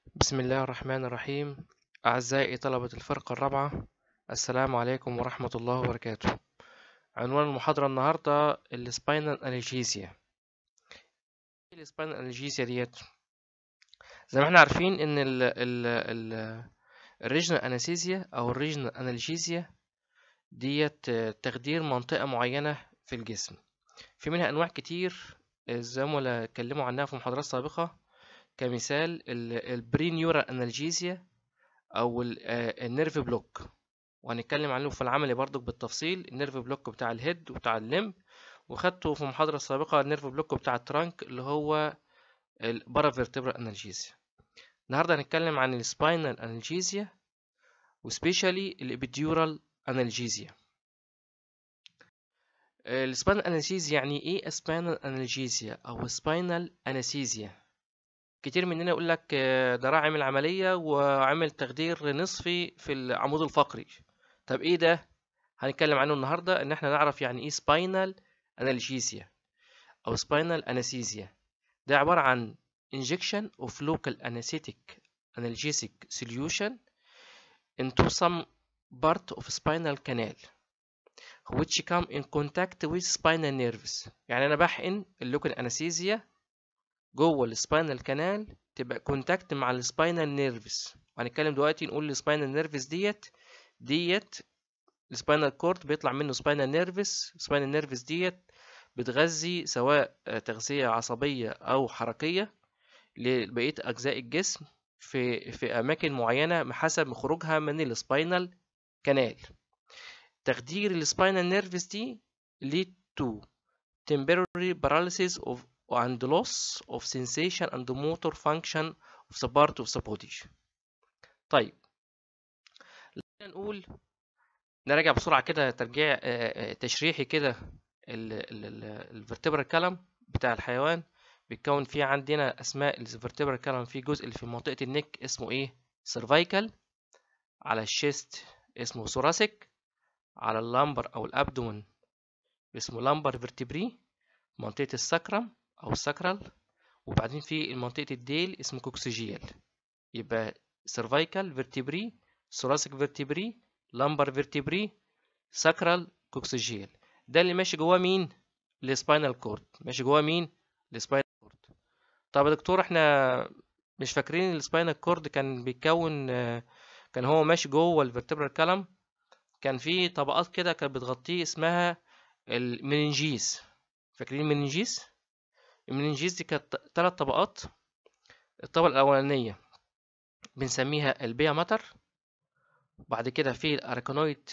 بسم الله الرحمن الرحيم أعزائي طلبة الفرقة الرابعة السلام عليكم ورحمة الله وبركاته عنوان المحاضرة النهاردة السباينال أنالجيزيا ايه السباينال أنالجيزيا ديت زي ما احنا عارفين ان ال ال ال الريجنال أنستيزيا أو الريجنال أنالجيزيا ديت تخدير منطقة معينة في الجسم في منها أنواع كتير الزملاء اتكلموا عنها في محاضرات سابقة كمثال البرينيورال انالجيزيا او النيرف بلوك وهنتكلم عنه في العملي برضك بالتفصيل النيرف بلوك بتاع الهيد وبتاع الليمب وخدته في المحاضره السابقه النيرف بلوك بتاع الترانك اللي هو البارافيرتبرال انالجيزيا النهارده هنتكلم عن السباينال انالجيزيا وسبيشالي الابيديورال انالجيزيا السباينال انالجيزيا يعني ايه سباينال انالجيزيا او سباينال انستيزيا كتير مننا يقول لك ده راح عمل عملية وعمل تخدير نصفي في العمود الفقري طب ايه ده هنتكلم عنه النهاردة ان احنا نعرف يعني ايه سباينال انالجيزيا او سباينال انستيزيا ده عبارة عن injection of local anesthetic analgesic solution into some part of spinal canal which come in contact with spinal nerves يعني انا بحقن اللوكال انستيزيا جوه السباينال كانال تبقى كونتاكت مع السباينال نيرفز وهنتكلم دلوقتي نقول السباينال نيرفز ديت ديت السباينال كورد بيطلع منه سباينال نيرفز السباينال نيرفز ديت بتغذي سواء تغذية عصبية أو حركية لبقية أجزاء الجسم في في أماكن معينة حسب خروجها من السباينال كانال تخدير السباينال نيرفز دي lead to temporary paralysis of and loss of sensation and motor function of the part of the body طيب نقول نراجع بسرعة كده ترجيع تشريحي كده الفرتبرال كلام بتاع الحيوان بيتكون فيه عندنا أسماء الفرتبرال كلام في جزء اللي في منطقة النك اسمه إيه سيرفايكال على الشيست اسمه ثوراسيك على اللامبر أو الأبدومن اسمه لامبر فيرتبري منطقة السكرم أو السكرال وبعدين في منطقة الديل اسمه كوكسيجيال يبقى سيرفايكال فيرتبري ثوراسيك فيرتبري لامبر فيرتبري ساكرال كوكسيجيال ده اللي ماشي جواه مين السباينال كورد ماشي جواه مين السباينال كورد طب يا دكتور احنا مش فاكرين السباينال كورد كان بيتكون كان هو ماشي جوه الفرتبرال كلام كان في طبقات كده كانت بتغطيه اسمها المننجيز فاكرين المننجيز المننجيز دي كانت ثلاث طبقات الطبقة الأولانية بنسميها البيا ماتر وبعد كده في الأركانويد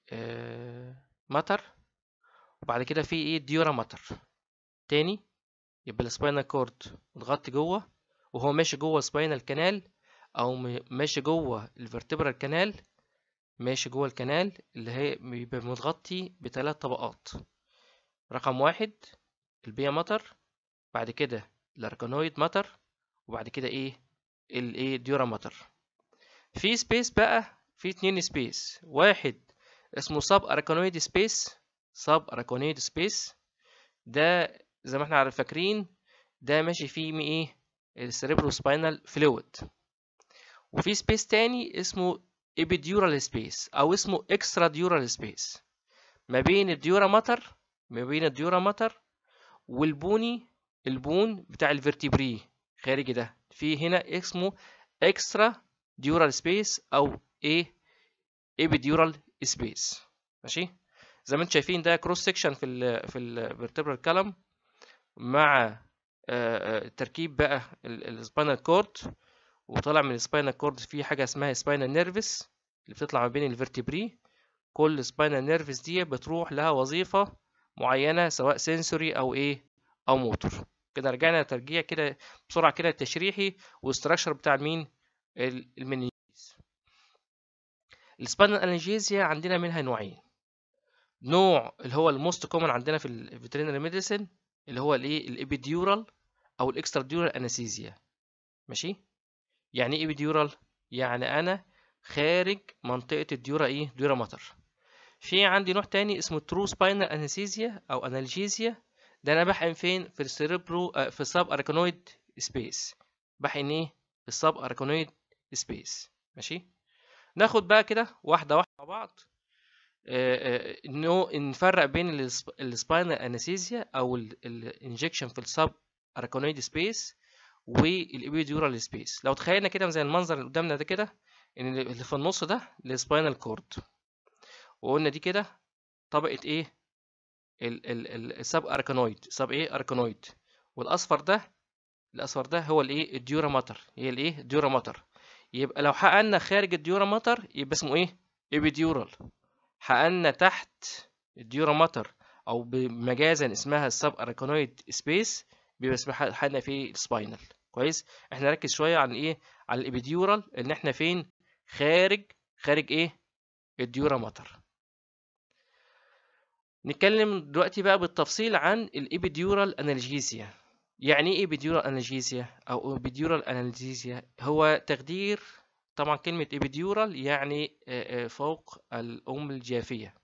ماتر وبعد كده في ايه ديورا ماتر تاني يبقى السباينال كورد متغطي جوه وهو ماشي جوه السباينال كانال او ماشي جوه الفرتبرال كانال ماشي جوه الكنال اللي هي بيبقى متغطي بثلاث طبقات رقم واحد البيا ماتر بعد كده الاركانويد ماتر وبعد كده ايه الايه ديورا ماتر في سبيس بقى في اتنين سبيس واحد اسمه سب اركانويد سبيس سب اركانويد سبيس ده زي ما احنا عارف فاكرين ده ماشي فيه ايه السريبرو سباينال فلويد وفي سبيس تاني اسمه epidural space او اسمه extra dural space ما بين الديورا ماتر ما بين الديورا ماتر والبوني البون بتاع الفرتبري خارجي ده في هنا اسمه extra dural space او ايه epidural space ماشي زي ما انتم شايفين ده كروس سيكشن في ال في الفرتبرال كلم مع تركيب بقى السباينال كورد وطالع من السباينال كورد في حاجه اسمها سباينال نيرفس اللي بتطلع ما بين الفرتبري كل سباينال نيرفس دي بتروح لها وظيفه معينه سواء سنسوري او ايه او موتور كده رجعنا ترجيع كده بسرعه كده التشريحي والاستراكشر بتاع مين المنيجيز السباينال انالجيزيا عندنا منها نوعين نوع اللي هو الموست كومن عندنا في الفيترينري ميديسن اللي هو الايه الابيديورال او الاكسترا ديورال انستيزيا ماشي يعني ايه ابيديورال يعني انا خارج منطقه الديورا ايه ديورا ماتر في عندي نوع تاني اسمه ترو سباينال انستيزيا او انالجيزيا ده انا بحقن فين في السيربرو في السب اركانويد سبيس بحقن ايه السب اركانويد سبيس ماشي ناخد بقى كده واحده واحده مع بعض انه نفرق بين السباينال انستيزيا او الانجكشن في السب اركانويد سبيس والابيديورال سبيس لو تخيلنا كده زي المنظر اللي قدامنا ده كده ان اللي في النص ده السباينال كورد وقلنا دي كده طبقه ايه السب اركانويد سب ايه اركانويد والاصفر ده الاصفر ده هو الايه الديورا ماتر هي الايه الديورا ماتر يبقى لو حققنا خارج الديورا ماتر يبقى اسمه ايه ابيديورال حققنا تحت الديورا ماتر او مجازا اسمها السب اركانويد سبيس بيبقى اسمها حققنا في السباينال كويس احنا نركز شويه عن ايه على الابيديورال ان احنا فين خارج خارج ايه الديورا ماتر نتكلم دلوقتي بقى بالتفصيل عن الابيديورال انالجيزيا يعني ايه ابيديورال انالجيزيا او ابيديورال انالجيزيا هو تخدير طبعا كلمة ابيديورال يعني فوق الأم الجافية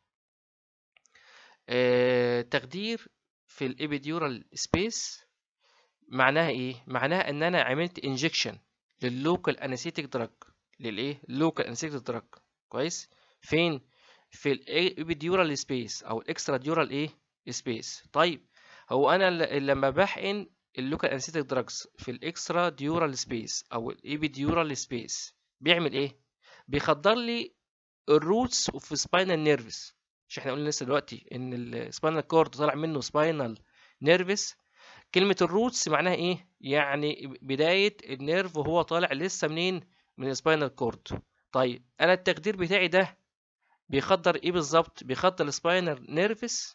تخدير في الابيديورال سبيس معناها ايه معناها ان انا عملت انجكشن لللوكال انستيك دراج للايه لوكال انستيك دراج كويس فين في الابيديورال سبيس او الاكسترا ديورال ايه سبيس طيب هو انا لما بحقن اللوكال انستيك دراجز في الاكسترا ديورال سبيس او الابيديورال سبيس بيعمل ايه بيخدر لي الروتس اوف سباينال نيرفس مش احنا قلنا لسه دلوقتي ان السباينال كورد طالع منه سباينال نيرفس كلمة الروتس معناها ايه؟ يعني بداية النيرف وهو طالع لسه منين؟ من السباينال كورد. طيب انا التخدير بتاعي ده بيخدر ايه بالظبط؟ بيخدر السباينال نيرفس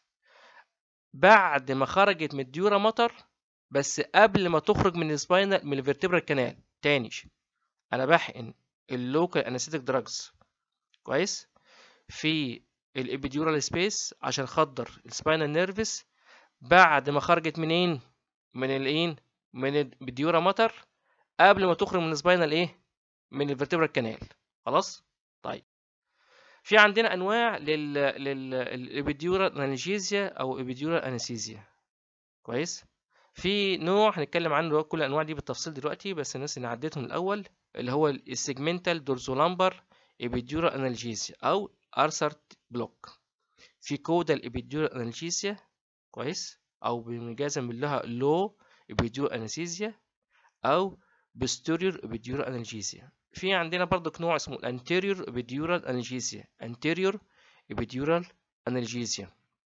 بعد ما خرجت من الديورا ماتر بس قبل ما تخرج من السباينال من الفيرتبرال كانال تاني انا بحقن اللوكال انستيك دراجز كويس في الابيديورال سبيس عشان خدر السباينال نيرفس بعد ما خرجت منين من الايه من الديورا ماتر قبل ما تخرج من السباينال ايه من الفيرتبرال كانال خلاص طيب في عندنا انواع لل للابيديورال انالجيزيا او ابيديورال انستيزيا كويس في نوع هنتكلم عنه كل الانواع دي بالتفصيل دلوقتي بس الناس اللي عديتهم الاول اللي هو السيجمنتال دورزولامبر ابيديورال انالجيزيا او ارثرت بلوك في كودال ابيديورال انالجيزيا كويس او بمجازا لها لو ابيديورال انستيزيا او بوستيريور ابيديورال انالجيزيا في عندنا برضو نوع اسمه الانتيريور ابيديورال انالجيزيا انتيريور ابيديورال انالجيزيا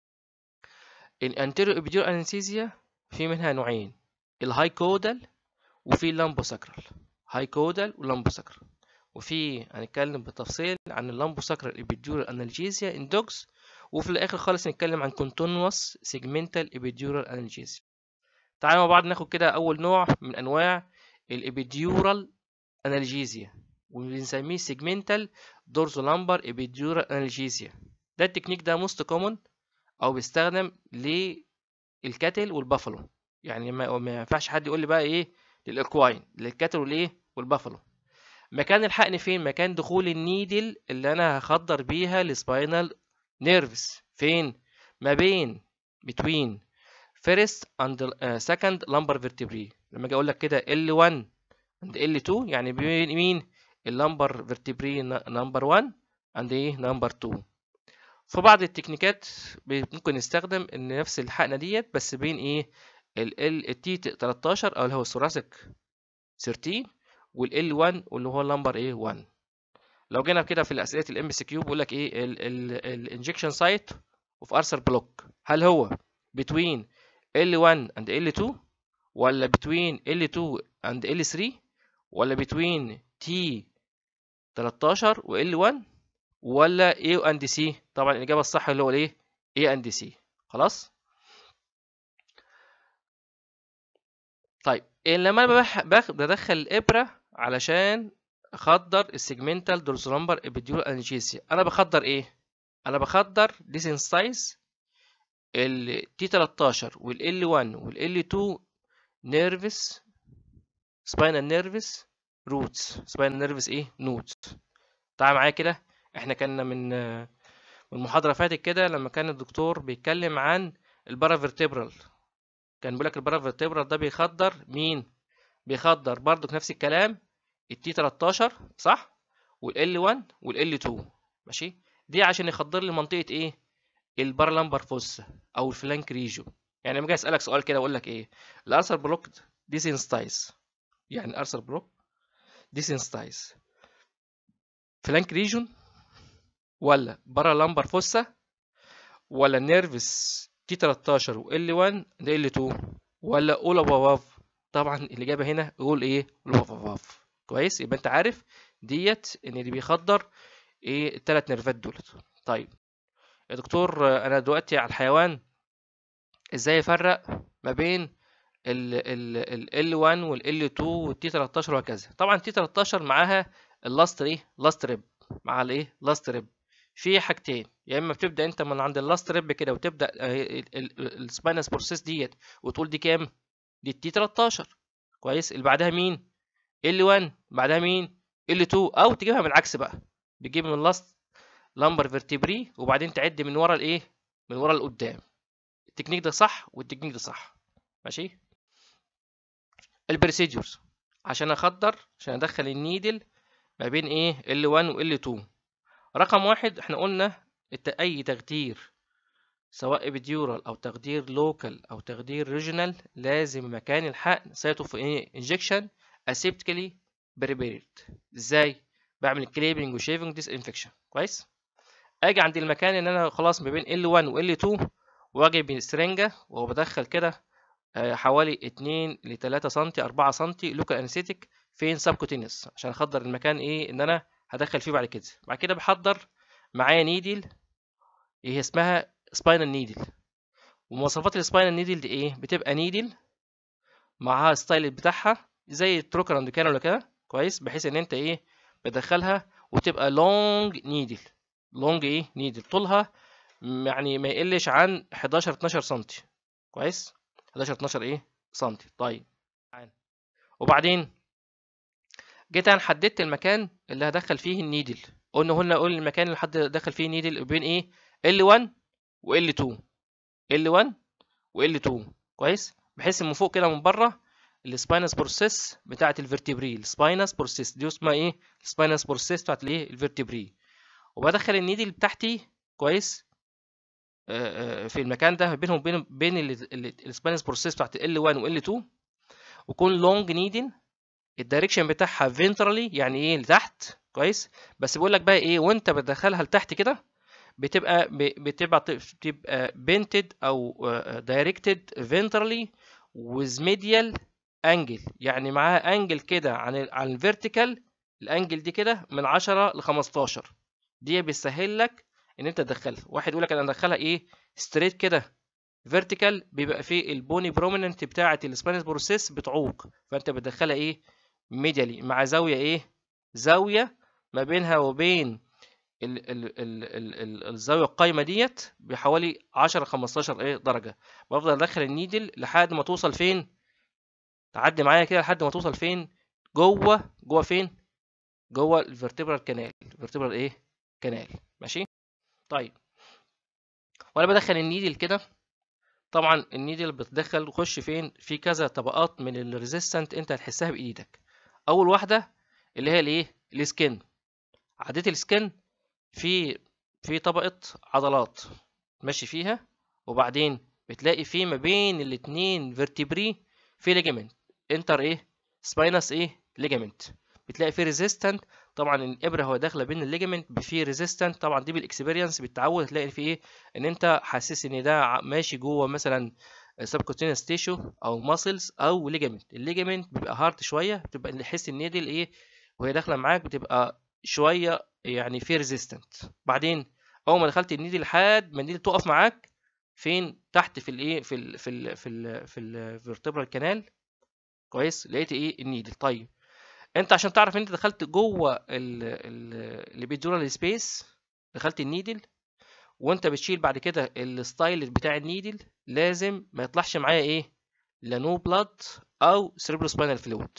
الانتيريور ابيديورال انالجيزيا في منها نوعين الهاي كودال وفي اللامبوساكرال هاي كودال ولامبوساكرال وفي هنتكلم بالتفصيل عن اللامبوساكرال ابيديورال انالجيزيا ان دوجز وفي الاخر خالص نتكلم عن كونتينوس سيجمنتال ابيديورال انالجيزيا تعالوا مع بعض ناخد كده اول نوع من انواع الابيديورال انالجيزيا وبنسميه سيجمنتال دورزولامبر ابيديورال انالجيزيا ده التكنيك ده موست كومن او بيستخدم للكاتل والبافلو يعني ما ينفعش حد يقول لي بقى ايه للاكواين للكاتل والايه والبافلو مكان الحقن فين مكان دخول النيدل اللي انا هخدر بيها السباينال نيرفز فين ما بين between first and uh, second lumbar vertebrae لما اجي اقول لك كده L1 and L2 يعني بين مين اللمبر vertebrae نمبر 1 and ايه نمبر 2 في بعض التكنيكات ممكن نستخدم ان نفس الحقنه ديت بس بين ايه ال التي 13 او اللي هو الثوراسيك 13 والال 1 واللي هو اللمبر ايه 1 لو جينا كده في الاسئله الام سي كيو بيقول لك ايه الانجكشن سايت اوف ارثر بلوك هل هو between L1 and L2 ولا between L2 and L3 ولا between T 13 و L1 ولا A and C طبعا الإجابة الصح اللي هو الايه A and C خلاص طيب لما انا بدخل الابره علشان اخدر السيجمنتال دورزولامبر ابيديورال انجيزيا انا بخدر ايه انا بخدر ديسنسايز ال T13 وال L1 وال L2 نيرفس سباينال نيرفس روتس سباينال نيرفس ايه نوتس تعال معايا كده احنا كنا من من محاضره فاتت كده لما كان الدكتور بيتكلم عن البارافيرتبرال كان بيقول لك البارافيرتبرال ده بيخدر مين بيخدر برضو نفس الكلام التي 13 صح والال 1 والال 2 ماشي دي عشان يخدر لي منطقه ايه البارلامبر فوسا او الفلانك ريجو يعني لما اجي اسالك سؤال كده اقول لك ايه الارثر بلوك ديسنستايز يعني الارثر بلوك ديسنستايز فلانك ريجون ولا بارالامبر فوسا ولا نيرفس تي 13 وال 1 ده ال 2 ولا اول اباف طبعا الاجابه هنا قول ايه اول اباف كويس يبقى انت عارف ديت ان اللي بيخدر ايه الثلاث نيرفات دولت طيب يا دكتور انا دلوقتي على الحيوان ازاي افرق ما بين ال ال L1 وال L2 والتي 13 وهكذا طبعا تي 13 معاها اللاست ايه لاست ريب مع الايه لاست ريب في حاجتين يا اما بتبدا انت من عند اللاست ريب كده وتبدا السباينس بروسيس ديت وتقول دي كام دي التي 13 كويس اللي بعدها مين L1 بعدها مين L2 او تجيبها من العكس بقى بتجيب من اللاست لامبر فيرتبري وبعدين تعد من ورا الايه من ورا لقدام التكنيك ده صح والتكنيك ده صح ماشي البريسيدورز عشان اخدر عشان ادخل النيدل ما بين ايه L1 و L2 رقم واحد احنا قلنا اي تخدير سواء ابيديورال او تخدير لوكال او تخدير ريجونال لازم مكان الحقن سايتو في ايه انجكشن اسيبتيكالي بريبيرد ازاي بعمل كليبنج وشيفنج ديس انفكشن كويس اجي عند المكان ان انا خلاص ما بين L1 و L2 واجي بسرنجه وبدخل كده حوالي 2 ل 3 سم 4 سم لوكال انستيك فين سبكوتينيوس عشان اخدر المكان ايه ان انا هدخل فيه بعد كده بعد كده بحضر معايا نيدل هي اسمها سباينال نيدل ومواصفات السباينال نيدل دي ايه بتبقى نيدل معاها ستايل بتاعها زي التروكر اند كانولا كده كويس بحيث ان انت ايه بدخلها وتبقى لونج نيدل لونج ايه نيدل طولها يعني ما يقلش عن 11 12 سم كويس 11 12 ايه سم طيب وبعدين جيت انا حددت المكان اللي هدخل فيه النيدل قلنا قلنا قول المكان اللي حد دخل فيه النيدل بين ايه L1 و L2 L1 و L2 كويس بحيث من فوق كده من بره السباينس بروسيس بتاعه الفرتبري السباينس بروسيس دي اسمها ايه السباينس بروسيس بتاعه الايه الفرتبري وبدخل النيدل بتاعتي كويس في المكان ده بينهم بين بين السباينس بروسيس بتاعت L1 و L2 ويكون لونج نيدل الدايركشن بتاعها فينترالي يعني ايه لتحت كويس بس بيقول لك بقى ايه وانت بتدخلها لتحت كده بتبقى بتبقى بتبقى بنتد او دايركتد فينترالي with medial انجل يعني معاها انجل كده عن عن الفيرتيكال الانجل دي كده من 10 ل 15 دي بيسهل لك ان انت تدخلها واحد يقول لك انا ادخلها ايه ستريت كده فيرتيكال بيبقى فيه البوني بروميننت بتاعه السبانيش بروسيس بتعوق فانت بتدخلها ايه ميديالي مع زاويه ايه زاويه ما بينها وبين ال ال ال ال ال الزاويه القايمه ديت بحوالي 10 15 ايه درجه بفضل ادخل النيدل لحد ما توصل فين تعدي معايا كده لحد ما توصل فين جوه جوه فين جوه الفرتبرال كانال الفرتبرال ايه كانال ماشي طيب وانا بدخل النيدل كده طبعا النيدل بتدخل وخش فين في كذا طبقات من الريزيستنت انت هتحسها بايدك اول واحده اللي هي الايه السكن عديت السكن في في طبقه عضلات ماشي فيها وبعدين بتلاقي في ما بين الاتنين فيرتبري في ليجامنت انتر ايه سباينس ايه ليجامنت بتلاقي في ريزيستنت طبعا الابره هو داخله بين الليجامنت في ريزيستنت طبعا دي بالاكسبيرينس بالتعود هتلاقي في ايه ان انت حاسس ان ده ماشي جوه مثلا سبكوتينس تيشو او ماسلز او ليجامنت الليجامنت بيبقى هارد شويه بتبقى تحس النيدل ايه وهي داخله معاك بتبقى شويه يعني في ريزيستنت بعدين اول ما دخلت النيدل لحد ما النيدل تقف معاك فين تحت في الايه في ال في ال في ال في الفيرتبرال كانال كويس لقيت ايه النيدل طيب انت عشان تعرف ان انت دخلت جوه البيدورال سبيس دخلت النيدل وانت بتشيل بعد كده الستايل بتاع النيدل لازم ما يطلعش معايا ايه لا نو بلاد او سيربروسباينال فلويد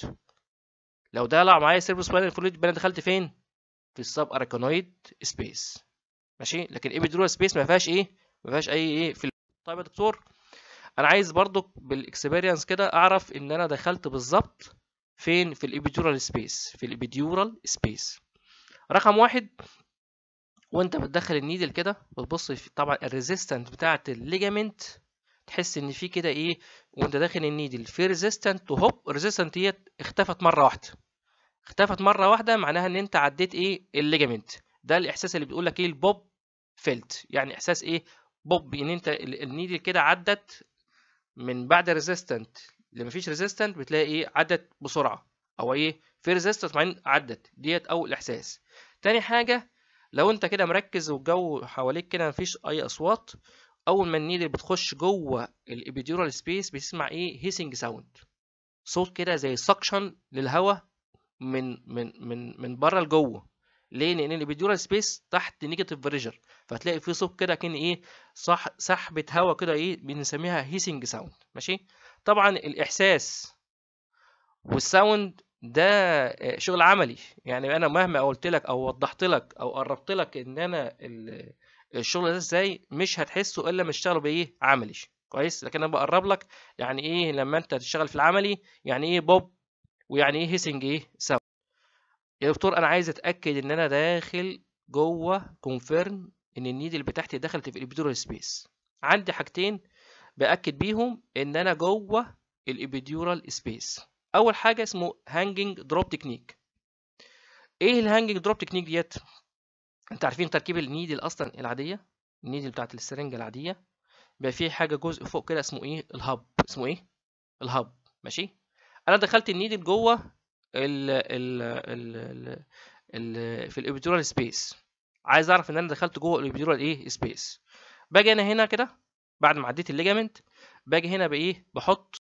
لو ده طلع معايا سيربروسباينال فلويد يبقى انا دخلت فين في السب اراكونويد سبيس ماشي لكن ايبيدورال سبيس ما فيهاش ايه ما فيهاش اي ايه في طيب يا دكتور انا عايز برضو بالاكسبيرينس كده اعرف ان انا دخلت بالظبط فين في الابيديورال سبيس في الابيديورال سبيس رقم واحد وانت بتدخل النيدل كده بتبص في طبعا الريزيستنت بتاعه الليجامنت تحس ان في كده ايه وانت داخل النيدل في ريزيستنت وهوب ريزيستنت ديت اختفت مره واحده اختفت مره واحده معناها ان انت عديت ايه الليجامنت ده الاحساس اللي بيقول لك ايه البوب فيلت يعني احساس ايه بوب ان انت النيدل كده عدت من بعد ريزيستنت اللي مفيش ريزيستنت بتلاقي ايه عدت بسرعه او ايه في ريزيستنت بعدين عدت ديت اول احساس تاني حاجه لو انت كده مركز والجو حواليك كده مفيش اي اصوات اول ما النيدل بتخش جوه الابيديورال سبيس بتسمع ايه هيسنج ساوند صوت كده زي سكشن للهواء من من من من بره لجوه ليه لان الابيديورال سبيس تحت نيجاتيف بريشر فهتلاقي في صوت كده كان ايه صح سحبه هواء كده ايه بنسميها هيسنج ساوند ماشي طبعا الاحساس والساوند ده شغل عملي يعني انا مهما قلت لك او وضحت لك او قربت لك ان انا الشغل ده ازاي مش هتحسه الا لما تشتغله بايه عملي كويس لكن انا بقرب لك يعني ايه لما انت تشتغل في العملي يعني ايه بوب ويعني ايه هيسنج ايه ساوند يا دكتور انا عايز اتاكد ان انا داخل جوه كونفيرم ان النيدل بتاعتي دخلت في الابيدورال سبيس عندي حاجتين باكد بيهم ان انا جوه الابيدورال سبيس اول حاجه اسمه هانجنج دروب تكنيك ايه الهانجنج دروب تكنيك ديت انت عارفين تركيب النيدل اصلا العاديه النيدل بتاعت السرنجه العاديه بيبقى فيه حاجه جزء فوق كده اسمه ايه الهب اسمه ايه الهب ماشي انا دخلت النيدل جوه ال ال ال ال ال في الابيدورال سبيس عايز اعرف ان انا دخلت جوه الابيدورال ايه سبيس باجي انا هنا كده بعد ما عديت الليجامنت باجي هنا بايه بحط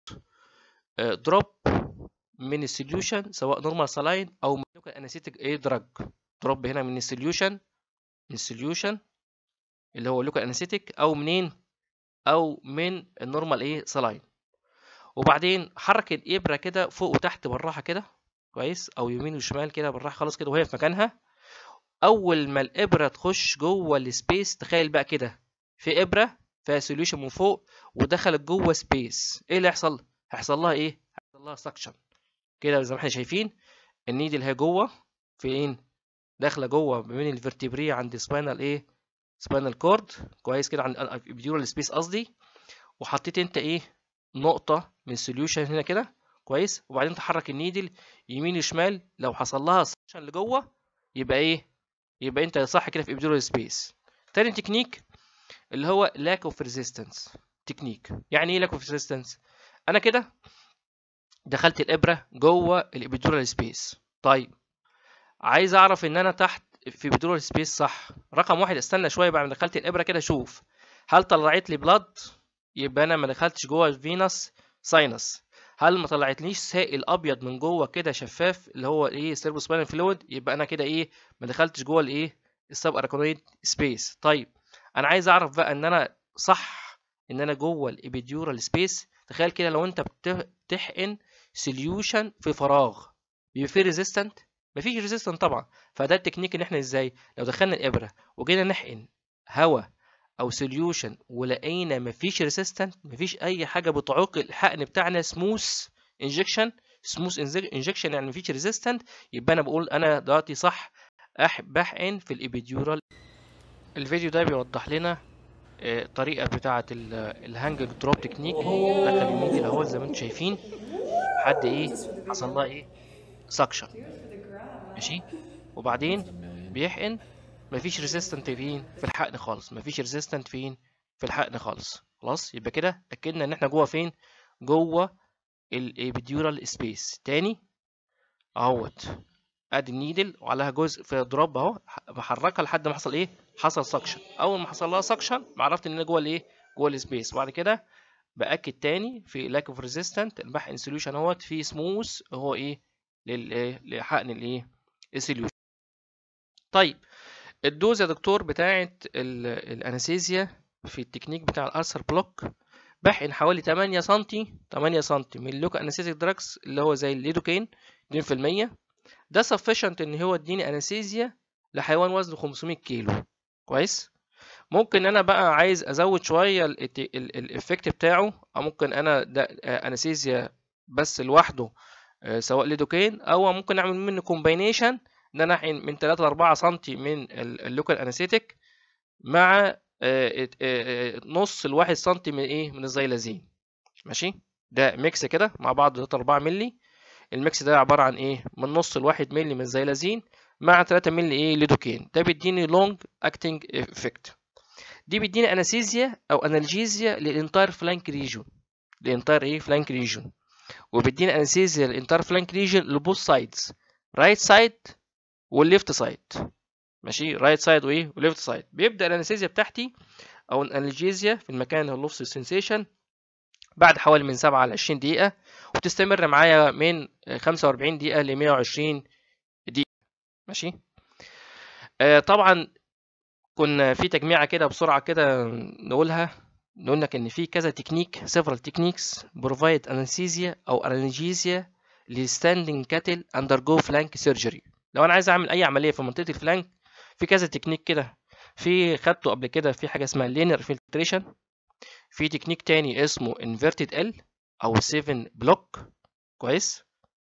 دروب من السوليوشن سواء نورمال سلاين او من لوكال انستيك ايه دراج دروب هنا من السوليوشن من السوليوشن اللي هو لوكال انستيك او منين او من النورمال ايه سلاين وبعدين حرك الابره كده فوق وتحت بالراحه كده كويس او يمين وشمال كده بالراحه خالص كده وهي في مكانها اول ما الابره تخش جوه السبيس تخيل بقى كده في ابره فيها سوليوشن من فوق ودخلت جوه سبيس ايه اللي هيحصل هيحصل لها ايه هيحصل لها سكشن كده زي ما احنا شايفين النيدل هي جوه فين داخله جوه ما بين الفرتبري عند سباينال ايه سباينال كورد كويس كده عند ابيديورال سبيس قصدي وحطيت انت ايه نقطه من السوليوشن هنا كده كويس وبعدين تحرك النيدل يمين وشمال لو حصل لها سكشن لجوه يبقى ايه يبقى انت صح كده في ابيديورال سبيس تاني تكنيك اللي هو lack of resistance تكنيك يعني ايه lack of resistance انا كده دخلت الابره جوه الابيدورال سبيس طيب عايز اعرف ان انا تحت في ابيدورال سبيس صح رقم واحد استنى شويه بعد ما دخلت الابره كده اشوف هل طلعت لي بلاد يبقى انا ما دخلتش جوه الفينس ساينس هل ما طلعتليش سائل ابيض من جوه كده شفاف اللي هو ايه سيربوسباينال فلويد يبقى انا كده ايه ما دخلتش جوه الايه السب اراكونويد سبيس طيب انا عايز اعرف بقى ان انا صح ان انا جوه الابيديورال سبيس تخيل كده لو انت بتحقن سوليوشن في فراغ بيبقى فيه ريزيستنت مفيش ريزيستنت طبعا فده التكنيك ان احنا ازاي لو دخلنا الابره وجينا نحقن هواء او سوليوشن ولقينا مفيش ريزيستنت مفيش اي حاجه بتعوق الحقن بتاعنا سموث انجكشن سموث انجكشن يعني مفيش ريزيستنت يبقى انا بقول انا دلوقتي صح بحقن في الابيديورال الفيديو ده بيوضح لنا الطريقه بتاعه الهانج دروب تكنيك دخل النيدل اهو زي ما انتم شايفين حد ايه حصل لها ايه سكشن ماشي وبعدين بيحقن مفيش ريزيستنت فين في الحقن خالص مفيش ريزيستنت فين في الحقن خالص خلاص يبقى كده اتاكدنا ان احنا جوه فين جوه الابيديورال سبيس تاني اهوت ادي النيدل وعليها جزء في دروب اهو بحركها لحد ما حصل ايه حصل سكشن اول ما حصل لها سكشن عرفت ان انا جوه الايه جوه السبيس وبعد كده باكد تاني في لاك اوف ريزيستنت البحقن سوليوشن اهوت في سموث هو ايه لحقن الايه السوليوشن طيب الدوز يا دكتور بتاعت الانستيزيا في التكنيك بتاع الارثر بلوك بحقن حوالي 8 سم 8 سم من اللوكا انستيزيك دراجز اللي هو زي الليدوكين 2% ده sufficient ان هو يديني انستيزيا لحيوان وزنه 500 كيلو كويس ممكن انا بقى عايز ازود شويه الافكت بتاعه او ممكن انا ده انستيزيا بس لوحده آه، سواء ليدوكين او ممكن نعمل منه كومباينيشن ان انا احقن من 3 ل 4 سم من اللوكال انستيك مع آه، آه، آه، نص الواحد سم من ايه من الزيلازين ماشي ده ميكس كده مع بعض 3 4 مللي الميكس ده عباره عن ايه من نص الواحد مللي من الزيلازين مع 3 مللي ايه ليدوكين ده بيديني لونج اكتنج افكت دي بيديني انستيزيا او انالجيزيا للانتاير فلانك ريجون الانتاير ايه فلانك ريجون وبيديني انستيزيا للانتاير فلانك ريجون لبوث سايدز رايت سايد والليفت سايد ماشي رايت سايد وايه وليفت سايد بيبدا الانستيزيا بتاعتي او الانالجيزيا في المكان اللي هو اللوفس سنسيشن بعد حوالي من 7 ل 20 دقيقه وتستمر معايا من 45 دقيقه ل 120 دقيقه ماشي آه طبعا كنا في تجميعه كده بسرعه كده نقولها نقول لك ان في كذا تكنيك several techniques provide anesthesia او analgesia لستاندنج كاتل undergo flank surgery لو انا عايز اعمل اي عمليه في منطقه الفلانك في كذا تكنيك كده في خدته قبل كده في حاجه اسمها linear filtration في تكنيك تاني اسمه inverted L او 7 بلوك كويس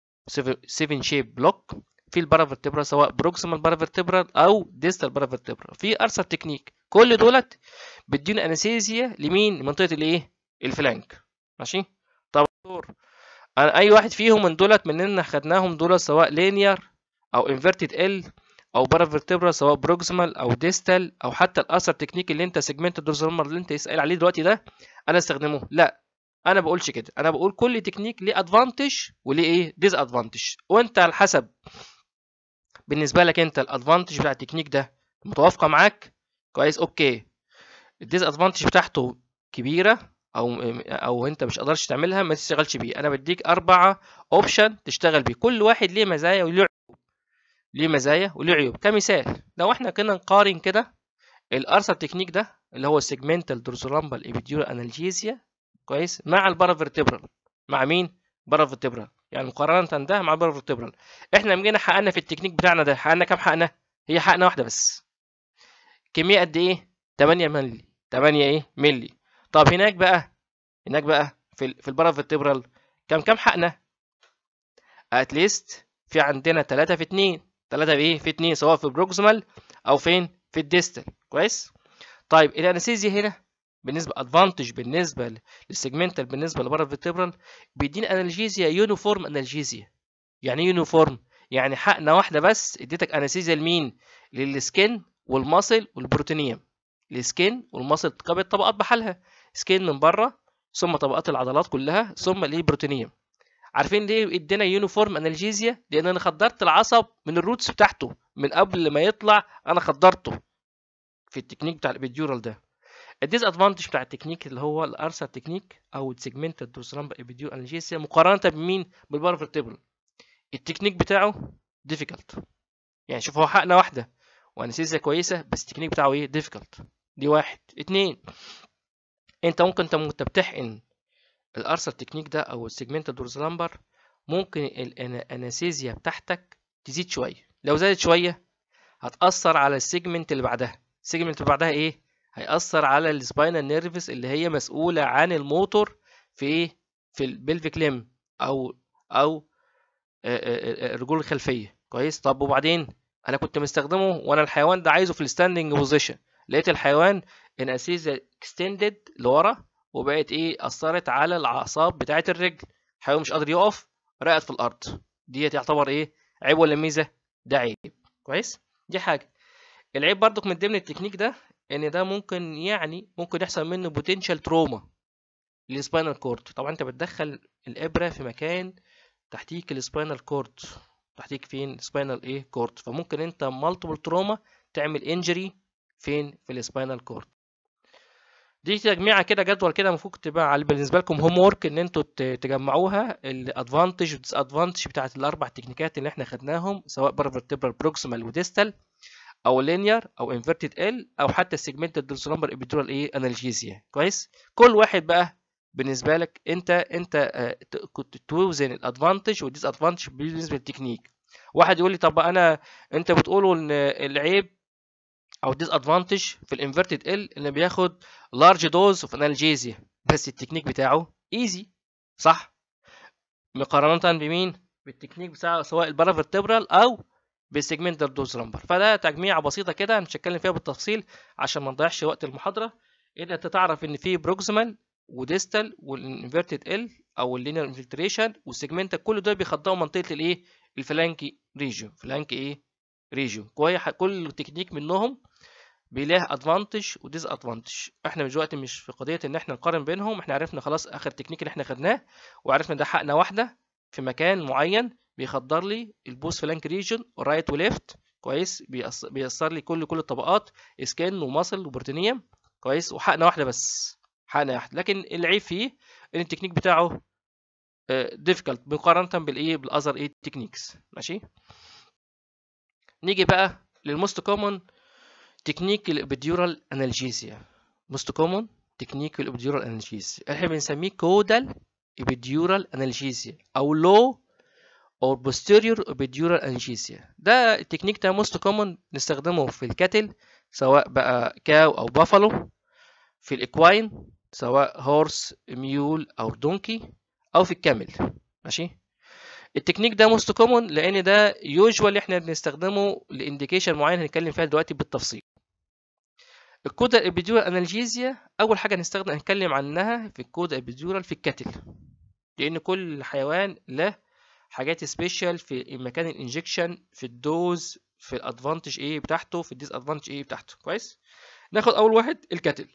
7 شيب بلوك في البارافرتبرا سواء بروكسيمال بارافرتبرا او ديستال بارافرتبرا في ارثر تكنيك كل دولت بيدينا انستيزيا لمين لمنطقه الايه الفلانك ماشي طب دكتور انا اي واحد فيهم من دولت مننا خدناهم دولت سواء لينير او انفيرتد ال او بارافرتبرا سواء بروكسيمال او ديستال او حتى الاثر تكنيك اللي انت سيجمنت الدورزالمر اللي انت يسال عليه دلوقتي ده انا استخدمه لا انا بقولش كده انا بقول كل تكنيك ليه ادفانتج وليه ايه ديز ادفانتج وانت على حسب بالنسبه لك انت الادفانتج بتاع التكنيك ده متوافقه معاك كويس اوكي الديز ادفانتج بتاعته كبيره او او انت مش قدرش تعملها ما تشتغلش بيه انا بديك اربعه اوبشن تشتغل بيه كل واحد ليه مزايا وليه عيوب ليه مزايا وليه عيوب كمثال لو احنا كنا نقارن كده الارثر تكنيك ده اللي هو السيجمنتال دورسولامبال ايبيديورال انالجيزيا كويس مع البارافرتبرال مع مين بارافرتبرال يعني مقارنه ده مع البارافرتبرال احنا لما جينا حققنا في التكنيك بتاعنا ده حققنا كام حقنا هي حقنه واحده بس كميه قد ايه 8 مللي 8 ايه مللي طب هناك بقى هناك بقى في ال في البارافرتبرال كام كام حقنه اتليست في عندنا 3 في 2 3 بايه في 2 سواء في البروكسيمال او فين في الديستال كويس طيب الانستيزيا هنا بالنسبه ادفانتج بالنسبه للسيجمنتال بالنسبه للبارافرتبرال بيديني انالجيزيا يونيفورم انالجيزيا يعني ايه يونيفورم يعني حقنه واحده بس اديتك انستيزيا لمين للسكن والماسل والبروتينيوم السكين والماسل تقابل طبقات بحالها سكين من بره ثم طبقات العضلات كلها ثم الايه بروتينيوم عارفين ليه ادينا يونيفورم انالجيزيا لان انا خدرت العصب من الروتس بتاعته من قبل ما يطلع انا خدرته في التكنيك بتاع الابيديورال ده الديز ادفانتج بتاع التكنيك اللي هو الارثر تكنيك او السيجمنتال دوسرامبا ابيديو انالجيزيا مقارنه بمين بالبارافرتبرال التكنيك بتاعه ديفيكالت يعني شوف هو حقنه واحده وانستيزيا كويسه بس التكنيك بتاعه ايه ديفيكالت دي واحد اتنين انت ممكن انت وانت بتحقن الارثر تكنيك ده او السيجمنت دورزلامبر ممكن الانستيزيا بتاعتك تزيد شويه لو زادت شويه هتاثر على السيجمنت اللي بعدها السيجمنت اللي بعدها ايه هيأثر على السباينال نيرفس اللي هي مسؤولة عن الموتور في ايه في البلفيك ليم او او الرجول الخلفية كويس طب وبعدين انا كنت مستخدمه وانا الحيوان ده عايزه في الستاندنج بوزيشن لقيت الحيوان اناسيزا اكستندد لورا وبقت ايه اثرت على الاعصاب بتاعه الرجل الحيوان مش قادر يقف رقت في الارض دي تعتبر ايه عيب ولا ميزه ده عيب كويس دي حاجه العيب برضك من ضمن التكنيك ده ان ده ممكن يعني ممكن يحصل منه بوتنشال تروما للسباينال كورد طبعا انت بتدخل الابره في مكان تحتيك السباينال كورد تحتيك فين السباينال ايه كورد فممكن انت مالتيبل تروما تعمل انجري فين في السباينال كورد دي تجميعه كده جدول كده المفروض تبقى بالنسبه لكم هوم وورك ان انتوا تجمعوها الادفانتج والديس ادفانتج بتاعت الاربع تكنيكات اللي احنا خدناهم سواء بارافرتبرال بروكسيمال وديستال او لينير او انفيرتد ال او حتى السيجمنت الدولسولامبر ابيدورال ايه انالجيزيا كويس كل واحد بقى بالنسبه لك انت انت كنت توزن الادفانتج والديس ادفانتج بالنسبه للتكنيك واحد يقول لي طب انا انت بتقولوا ان العيب او الديس ادفانتج في الانفيرتد ال اللي بياخد لارج دوز اوف انالجيزيا بس التكنيك بتاعه ايزي صح مقارنه بمين بالتكنيك بتاع سواء البارافيرتبرال او بالسيجمنتال دوز نمبر فده تجميعه بسيطه كده مش هتكلم فيها بالتفصيل عشان ما نضيعش وقت المحاضره ان انت تعرف ان في بروكسيمال وديستال والانفيرتد ال او اللينير انفلتريشن والسيجمنتال كل دول بيخضعوا منطقه الايه الفلانكي ريجيو فلانكي ايه ريجيو كويس كل تكنيك منهم بيلاقي ادفانتج وديز ادفانتج احنا مش دلوقتي مش في قضيه ان احنا نقارن بينهم احنا عرفنا خلاص اخر تكنيك اللي احنا خدناه وعرفنا ده حقنا واحده في مكان معين بيخدر لي البوست فلانك ريجن رايت وليفت كويس بيأثر لي كل كل الطبقات اسكان وماسل وبروتينيوم كويس وحقنا واحده بس حقنا واحده لكن العيب فيه ان التكنيك بتاعه ديفيكالت مقارنه بالايه بالاذر ايه تكنيكس ماشي نيجي بقى للموست كومن تكنيك الابيديورال انالجيزيا موست كومن تكنيك الابيديورال انالجيزيا احنا بنسميه كودال ابيديورال انالجيزيا او لو او posterior epidural analgesia ده التكنيك ده موست كومن نستخدمه في الكاتل سواء بقى كاو او بافالو في الاكواين سواء هورس ميول او دونكي او في الكامل ماشي التكنيك ده موست كومن لان ده يوجوال احنا بنستخدمه لانديكيشن معين هنتكلم فيها دلوقتي بالتفصيل الكودا الابيديورال انالجيزيا اول حاجه نستخدم هنتكلم عنها في الكودا الابيديورال في الكاتل لان كل حيوان له حاجات سبيشال في مكان الانجكشن في الدوز في الادفانتج ايه بتاعته في الديس ادفانتج ايه بتاعته كويس ناخد اول واحد الكاتل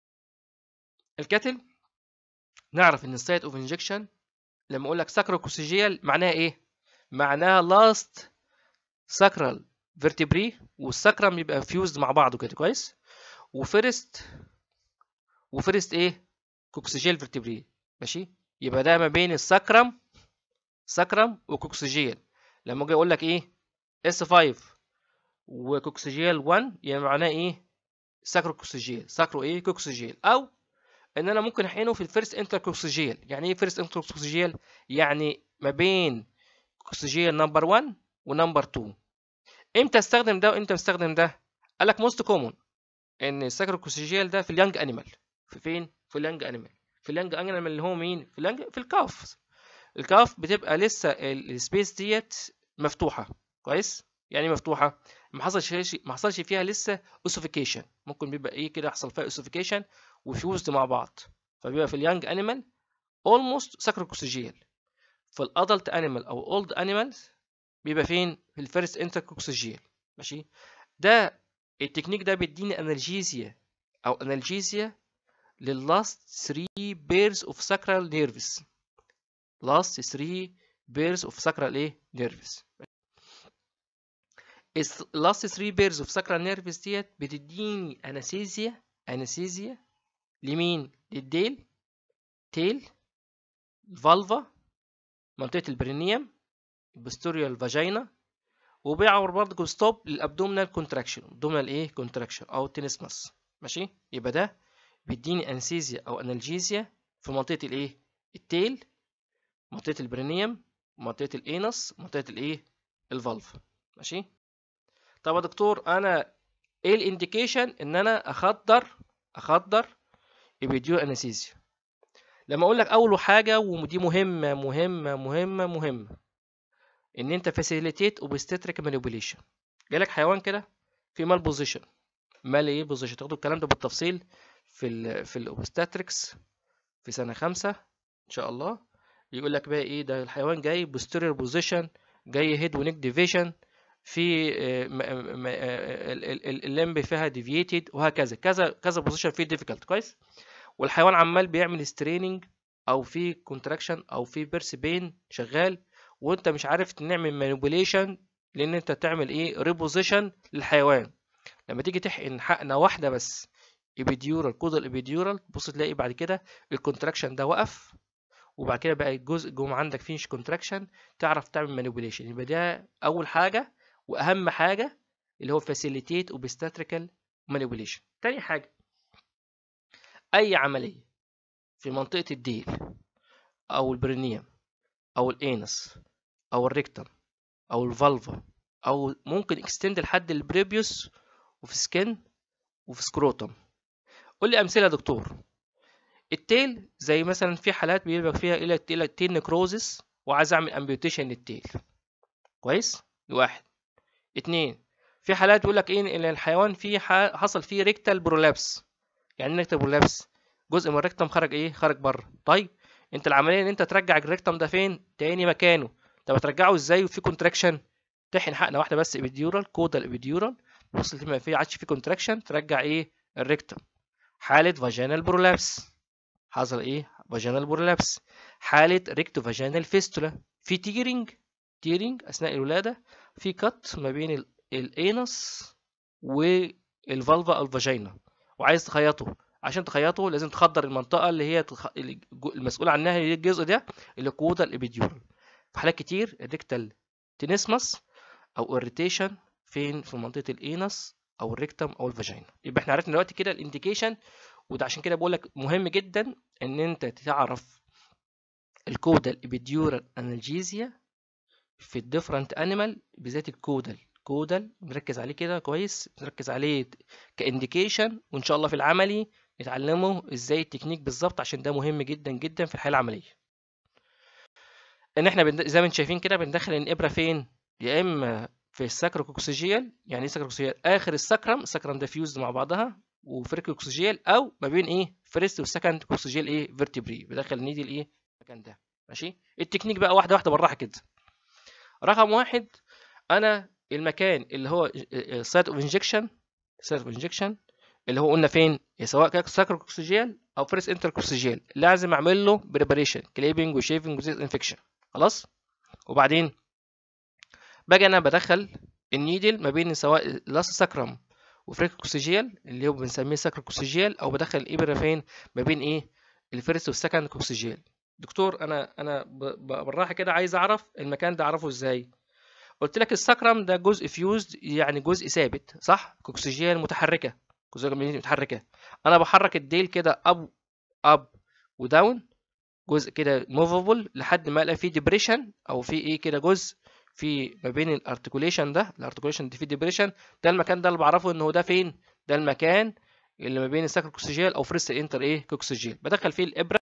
الكاتل نعرف ان السايت اوف انجكشن لما اقول لك ساكروكوسيجيال معناها ايه معناها لاست ساكرال فيرتبري والساكرم يبقى فيوزد مع بعضه كده كويس وفيرست وفيرست ايه كوكسيجيال فيرتبري ماشي يبقى ده ما بين الساكرم ساكرم وكوكسيجيال لما اجي اقول لك ايه اس 5 وكوكسيجيال 1 يعني معناه ايه ساكرو كوكسيجيال ساكرو ايه كوكسيجيال او ان انا ممكن احقنه في الفيرست انتر كوكسيجيال يعني ايه فيرست انتر كوكسيجيال يعني ما بين كوكسيجيال نمبر 1 ونمبر 2 امتى استخدم ده وامتى استخدم ده قال لك موست كومون ان الساكرو كوكسيجيال ده في اليانج انيمال في فين في اليانج انيمال في اليانج انيمال اللي هو مين في اليانج في الكاف الكاف بتبقى لسه السبيس ديت مفتوحه كويس يعني مفتوحه ما حصلش ما حصلش فيها لسه اوسيفيكيشن ممكن بيبقى ايه كده يحصل فيها اوسيفيكيشن وفيوزد مع بعض فبيبقى في اليانج انيمال اولموست ساكروكوكسيجيال في الادلت انيمال او اولد انيمالز بيبقى فين في الفيرست انتركوكسيجيال ماشي ده التكنيك ده بيديني انالجيزيا او انالجيزيا لللاست 3 بيرز اوف ساكرال نيرفز last 3 pairs of sacral ايه nerves last 3 pairs of sacral nerves ديت بتديني انستيزيا انستيزيا لمين للديل تيل الفالفا منطقة البرينيوم البستوريال فاجينا وبيعور برضه ستوب للابدومينال كونتراكشن ابدومينال ايه كونتراكشن او تنسمس ماشي يبقى ده بيديني انستيزيا او انالجيزيا في منطقة الايه التيل منطقه البرينيوم منطقه الانس منطقه الايه الفالف ماشي طب يا دكتور انا ايه الانديكيشن ان انا اخدر اخدر ابيديو انستيزيا لما اقول لك اول حاجه ودي مهمه مهمه مهمه مهمه ان انت فاسيليتيت اوبستريك مانيبيوليشن جالك حيوان كده في مال بوزيشن مال ايه بوزيشن تاخدوا الكلام ده بالتفصيل في ال في الاوبستاتريكس في سنه خمسة ان شاء الله يقول لك بقى ايه ده الحيوان جاي بوستيريور بوزيشن جاي هيد ونيك ديفيجن في اللمب فيها ديفييتد وهكذا كذا كذا بوزيشن فيه ديفيكالت كويس والحيوان عمال بيعمل ستريننج او في كونتراكشن او في بيرس بين شغال وانت مش عارف نعمل مانيبيوليشن لان انت تعمل ايه ريبوزيشن للحيوان لما تيجي تحقن حقنه واحده بس ايبيديورال كود الابيديورال تبص تلاقي بعد كده الكونتراكشن ده وقف وبعد كده بقى الجزء جوه عندك فينش كونتراكشن تعرف تعمل مانيبيوليشن يبقى ده اول حاجه واهم حاجه اللي هو فاسيليتيت اوبستاتريكال مانيبيوليشن تاني حاجه اي عمليه في منطقه الديل او البرينيوم او الانس او الريكتم او الفالفا او ممكن اكستند لحد البريبيوس وفي سكن وفي سكروتم قول لي امثله يا دكتور التيل زي مثلا في حالات بيبقى فيها الى الى التيل نكروزس وعايز اعمل امبيوتيشن للتيل كويس واحد اتنين في حالات بيقول لك ايه ان الحيوان فيه ح- حصل فيه ريكتال برولابس يعني ايه ريكتال برولابس جزء من الريكتم خرج ايه خرج بره طيب انت العمليه ان انت ترجع الريكتم ده فين تاني مكانه طب هترجعه ازاي وفي كونتراكشن تحقن حقنه واحده بس ابيديورال كودال ابيديورال وصلت لما في عادش في كونتراكشن ترجع ايه الريكتم حاله فاجينال برولابس حصل ايه فاجينال برولابس حاله ريكتو فاجينال فيستولا في تيرنج تيرنج اثناء الولاده في كت ما بين ال- الانس والفالفا او الفاجينا وعايز تخيطه عشان تخيطه لازم تخدر المنطقه اللي هي تخ... اللي جو- المسؤول عنها هي الجزء ده اللي كودا الابيديورال في حالات كتير الريكتال تينيسمس او irritation فين في منطقه الانس او الريكتم او الفاجينا يبقى احنا عرفنا دلوقتي كده الانديكيشن وده عشان كده بقول لك مهم جدا ان انت تعرف الكودال ابيديورال انالجيزيا في الديفرنت انيمال بالذات الكودال كودال نركز عليه كده كويس نركز عليه كانديكيشن وان شاء الله في العملي نتعلمه ازاي التكنيك بالظبط عشان ده مهم جدا جدا في الحياه العمليه ان احنا بند... زي ما انتم شايفين كده بندخل الابره فين يا اما في الساكروكوكسيجيال يعني ايه ساكروكوكسيجيال اخر السكرم السكرم ده فيوزد مع بعضها وفريكوكسيجيال او ما بين ايه فيرست والسكند كوكسيجيال ايه فيرتبري بدخل النيدل ايه المكان ده ماشي التكنيك بقى واحده واحده بالراحه كده رقم واحد انا المكان اللي هو سايت اوف انجكشن سايت اوف انجكشن اللي هو قلنا فين سواء كان ساكروكوكسيجيال او فيرست انتركوكسيجيال لازم اعمل له بريباريشن كليبنج وشيفنج وزيت انفكشن خلاص وبعدين باجي انا بدخل النيدل ما بين سواء لاس ساكرم وفريكوكسيجيال اللي هو بنسميه ساكروكوكسيجيال او بدخل الابره فين ما بين ايه الفيرست والسكند كوكسيجيال دكتور انا انا ب- ب- بالراحه كده عايز اعرف المكان ده اعرفه ازاي قلت لك السكرم ده جزء فيوزد يعني جزء ثابت صح كوكسيجيال متحركه كوكسيجيال متحركه انا بحرك الديل كده اب اب وداون جزء كده موفابل لحد ما الاقي فيه ديبريشن او في ايه كده جزء في ما بين الارتكوليشن ده الارتكوليشن دي فيه ديبريشن ده المكان ده اللي بعرفه ان هو ده فين ده المكان اللي ما بين الساكروكوكسيجيال او فريست انتر ايه كوكسيجيال بدخل فيه الابره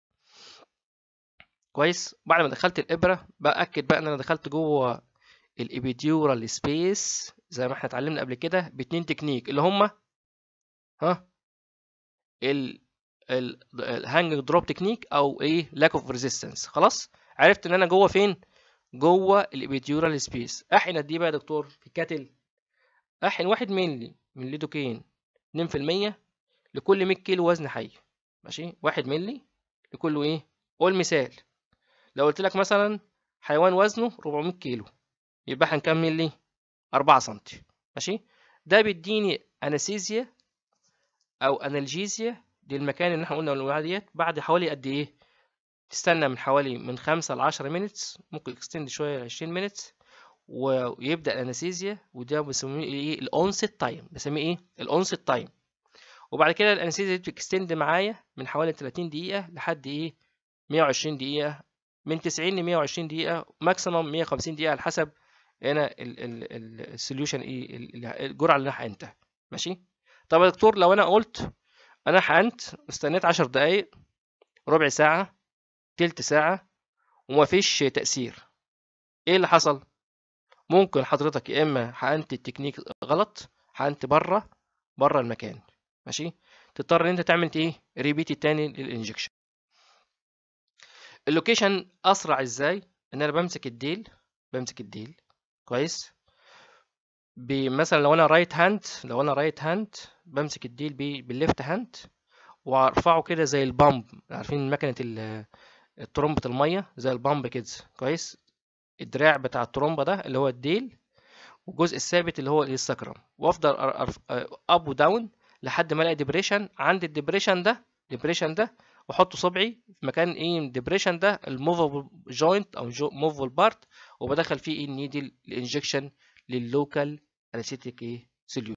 كويس بعد ما دخلت الابره باكد بقى ان انا دخلت جوه الابيديورال سبيس زي ما احنا اتعلمنا قبل كده باتنين تكنيك اللي هما ها ال الهانج دروب تكنيك او ايه لاك اوف ريزيستنس خلاص عرفت ان انا جوه فين جوه الابيديورال سبيس احقن قد ايه بقى يا دكتور في الكاتل احقن واحد مللي من ليدوكين 2% لكل 100 كيلو وزن حي ماشي واحد مللي لكل ايه قول مثال لو قلت لك مثلا حيوان وزنه 400 كيلو يبقى احنا كام مللي 4 سم ماشي ده بيديني انستيزيا او انالجيزيا للمكان اللي احنا قلنا الوعي ديت بعد حوالي قد ايه تستنى من حوالي من 5 ل 10 مينتس ممكن اكستند شويه ل 20 مينتس ويبدا الانستيزيا وده بنسميه ايه الاونست تايم بسميه ايه الاونست تايم وبعد كده الانستيزيا دي بتكستند معايا من حوالي 30 دقيقه لحد ايه 120 دقيقه من 90 ل 120 دقيقه ماكسيمم 150 دقيقه على حسب هنا السوليوشن ايه ال- الجرعه اللي انا حقنتها ماشي طب يا دكتور لو انا قلت انا حقنت استنيت 10 دقايق ربع ساعه تلت ساعه ومفيش تاثير ايه اللي حصل ممكن حضرتك يا اما حقنت التكنيك غلط حقنت بره بره المكان ماشي تضطر ان انت تعمل ايه ريبيت تاني للانجكشن اللوكيشن اسرع ازاي ان انا بمسك الديل بمسك الديل كويس مثلا لو انا رايت هاند لو انا رايت هاند بمسك الديل بي- بالليفت هاند وارفعه كده زي البامب عارفين مكنه ال- الترمبة الميه زي البامب كده كويس الدراع بتاع الترومبه ده اللي هو الديل والجزء الثابت اللي هو السكرم وافضل اب وداون لحد ما الاقي ديبريشن عند الديبريشن ده ديبريشن ده واحط صبعي في مكان ايه الديبريشن ده الموفابل جوينت او موفابل بارت وبدخل فيه ايه النيدل الانجكشن لللوكال انستيك ايه سوليوشن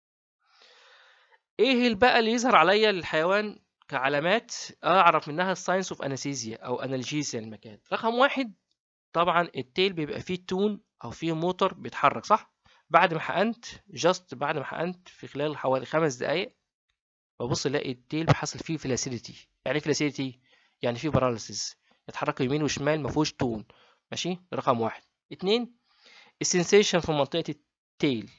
ايه بقى اللي يظهر عليا للحيوان كعلامات اعرف منها الساينس اوف انستيزيا او انالجيزيا المكان رقم واحد طبعا التيل بيبقى فيه تون او فيه موتور بيتحرك صح بعد ما حقنت جاست بعد ما حقنت في خلال حوالي خمس دقايق ببص الاقي التيل حصل فيه فلاسيليتي يعني ايه فلاسيليتي يعني فيه باراليسيس يتحرك يمين وشمال ما فيهوش تون ماشي رقم واحد اتنين السنسيشن في منطقة التيل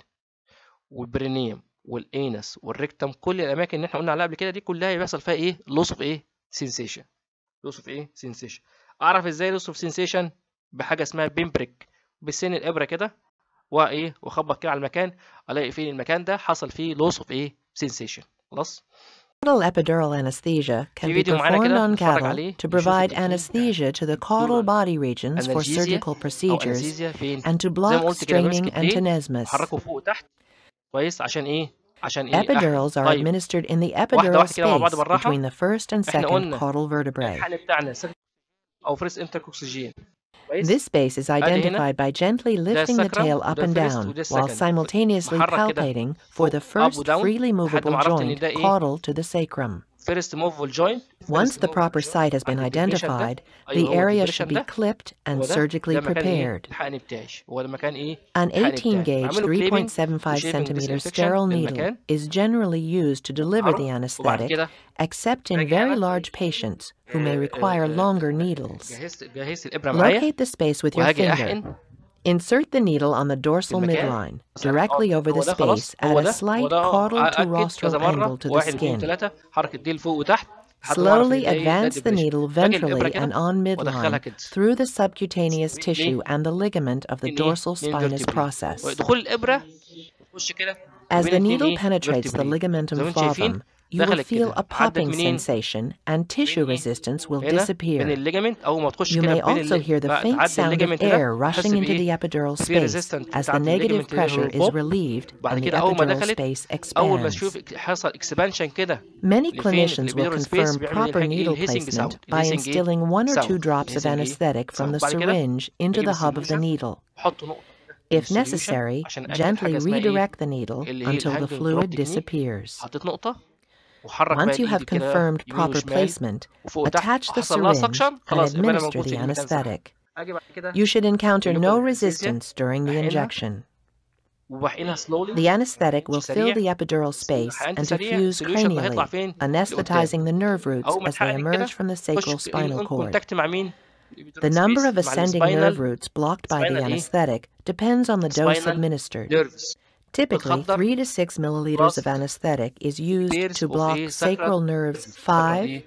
والبرينيوم والانس والريكتم كل الاماكن اللي احنا قلنا عليها قبل كده دي كلها بيحصل فيها ايه لوس اوف ايه سنسيشن لوس اوف ايه سنسيشن اعرف ازاي لوس اوف سنسيشن بحاجه اسمها بيمبريك بسن الابره كده وايه واخبط كده على المكان الاقي فين المكان ده حصل فيه لوس اوف ايه سنسيشن خلاص Caudal epidural anesthesia can في be فيديو معانا performed كده on نتفرج cattle عليه to نشوف provide التكنيك anesthesia to the caudal body regions for analgesia surgical او procedures انستيزيا فين and to زي ما block قلت كده straining بمسك and ايديه tenesmus. احركه فوق وتحت كويس عشان ايه عشان ايه أح- Epidurals are طيب administered in the واحده epidural واحده كده مع بعض space بالراحه between the first and احنا second قلنا caudal vertebrae. الحقن بتاعنا سيرك او فريس انتركوكسجين كويس This space is ادي هنا identified by gently ده lifting the السكرم tail up وده and الفيرست down وده while السكند simultaneously بحرك كده palpating for فوق the اب first وداون freely لحد movable ما عرفت ان joint ده ايه caudal to the sacrum. فيرست موفبل جوينت Once فيرست the موفبل proper جوينت site has been عند الديبريشن ده identified, the ايوه هو area الديبريشن should be ده clipped and هو ده surgically ده مكان ايه prepared. الحقن بتاعي هو ده مكان ايه An الحقن 18 بتاعي gauge بعمله كليبنج 3.75 وشيفنج centimeter ديسانفكشن sterile needle للمكان is generally used to deliver the هروح وبعد anesthetic, كده except in راجع very انا large patients who may آه، require آه، longer آه، needles. جهزت جهزت الابره معايا Locate the space with your وهاجي finger. احقن Insert the needle on the dorsal المكان midline, مثلا directly اه over هو the ده خلاص space هو at a ده هو slight ده caudal to اكد rostral كذا مره angle to the واحد اتنين skin. تلاته حركه ديل فوق وتحت لحد ما اعرف ان Slowly ده ايه ده advance the ديبريشن needle باجي الابره ventrally and كده on وادخلها midline كده through the subcutaneous مين ليه tissue and the ligament of the اتنين ايه dorsal اتنين spinous فيرتبري process. ودخول الابره تخش كده As بين the اتنين needle ايه penetrates the فيرتبري ligamentum زي ما انتم شايفين flavum, you will دخلت feel كده a عدت popping منين sensation and بين tissue ايه resistance will هنا بين disappear. الليجامنت اول ما تخش You كده may بين also اللي... hear the ما faint تعدي sound of الليجامنت ده air تحس rushing into بايه the epidural في space ريزيستنت as the بتاعت negative الليجامنت اللي هو pressure is فوق relieved بعد and the كده اول ما epidural دخلت space اول ما expands. تشوف حصل اكسبانشن كده Many لفين clinicians will الابيدورال سبيس confirm بيعمل proper الحاجه ايه needle الهيسنج placement ساوند by الهيسنج ايه instilling one or two ساوند drops of الهيسنج ايه anesthetic from ساوند the بعد كده syringe into اجيب the hub of the السوليوشن needle. احط نقطه If من السوليوشن necessary, عشان اجد gently حاجه اسمها ايه redirect the needle اللي هي until the الهانجنج دروب fluid تكنيك disappears. حطيت نقطه وحرك بقى Once you الايد have كده confirmed يمين proper وشمال placement, وفوق وتحت attach the حصل لها syringe سكشن and خلاص يبقى انا administer موجود the في المكان صح anesthetic. اجي بعد كده You should encounter no اللوكال انستيزيا resistance during the احقنها injection. وبحقنها سلولي The anesthetic will fill سريع the epidural space حقنت and سريع diffuse السوليوشن ده هيطلع cranially, فين لقدام anesthetizing the nerve roots اول ما as they تحقن كده emerge from the خش sacral spinal ان cord. كونتاكت مع مين The number of مع ascending nerve السباينال roots blocked by the سباينال ايه anesthetic depends on the dose سباينال administered. نيرفز Typically, بتخدر 3 to 6 milliliters of راس anesthetic is used بيرز to اوف block ايه sacral ساكرال nerves ساكرال 5, ايه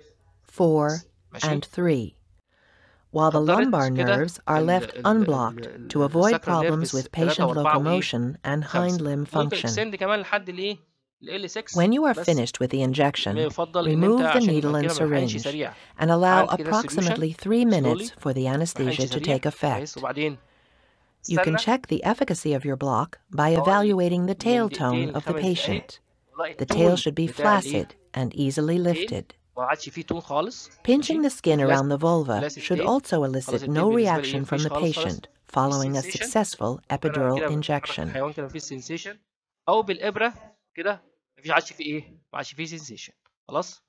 4, ماشي and 3, while the خدرت lumbar كده nerves are ال left ال unblocked ال to avoid الساكرال problems نيرفز with 3 patient و4 وايه locomotion and hind 5 limb ممكن function. اكستند كمان لحد الايه ال 6 When you are بس finished with the ما injection, يفضل ان انت remove the عشان needle يبقى and كده ما يحقنش syringe سريع and allow حقن كده السوليوشن approximately 3 minutes سلولي for the ما يحقنش anesthesia to سريع take كويس effect. وبعدين You can استنى check the efficacy of your block by حوالي evaluating the من tail دقيقتين tone of the لخمس دقايق patient. والله The tail التون should be بتاع الايه flaccid and easily تيل lifted. ما عادش فيه تون خالص Pinching ماشي the skin فلاس around the vulva فلاس should التيل also خلاص elicit التيل no بالنسبه لي ايه reaction from مفيش the خالص خلاص patient following a السنسيشن successful انا epidural كده بحرك injection. الحيوان كده مفيش سنسيشن او بالابره كده مفيش عادش فيه ايه ما عادش فيه سنسيشن خلاص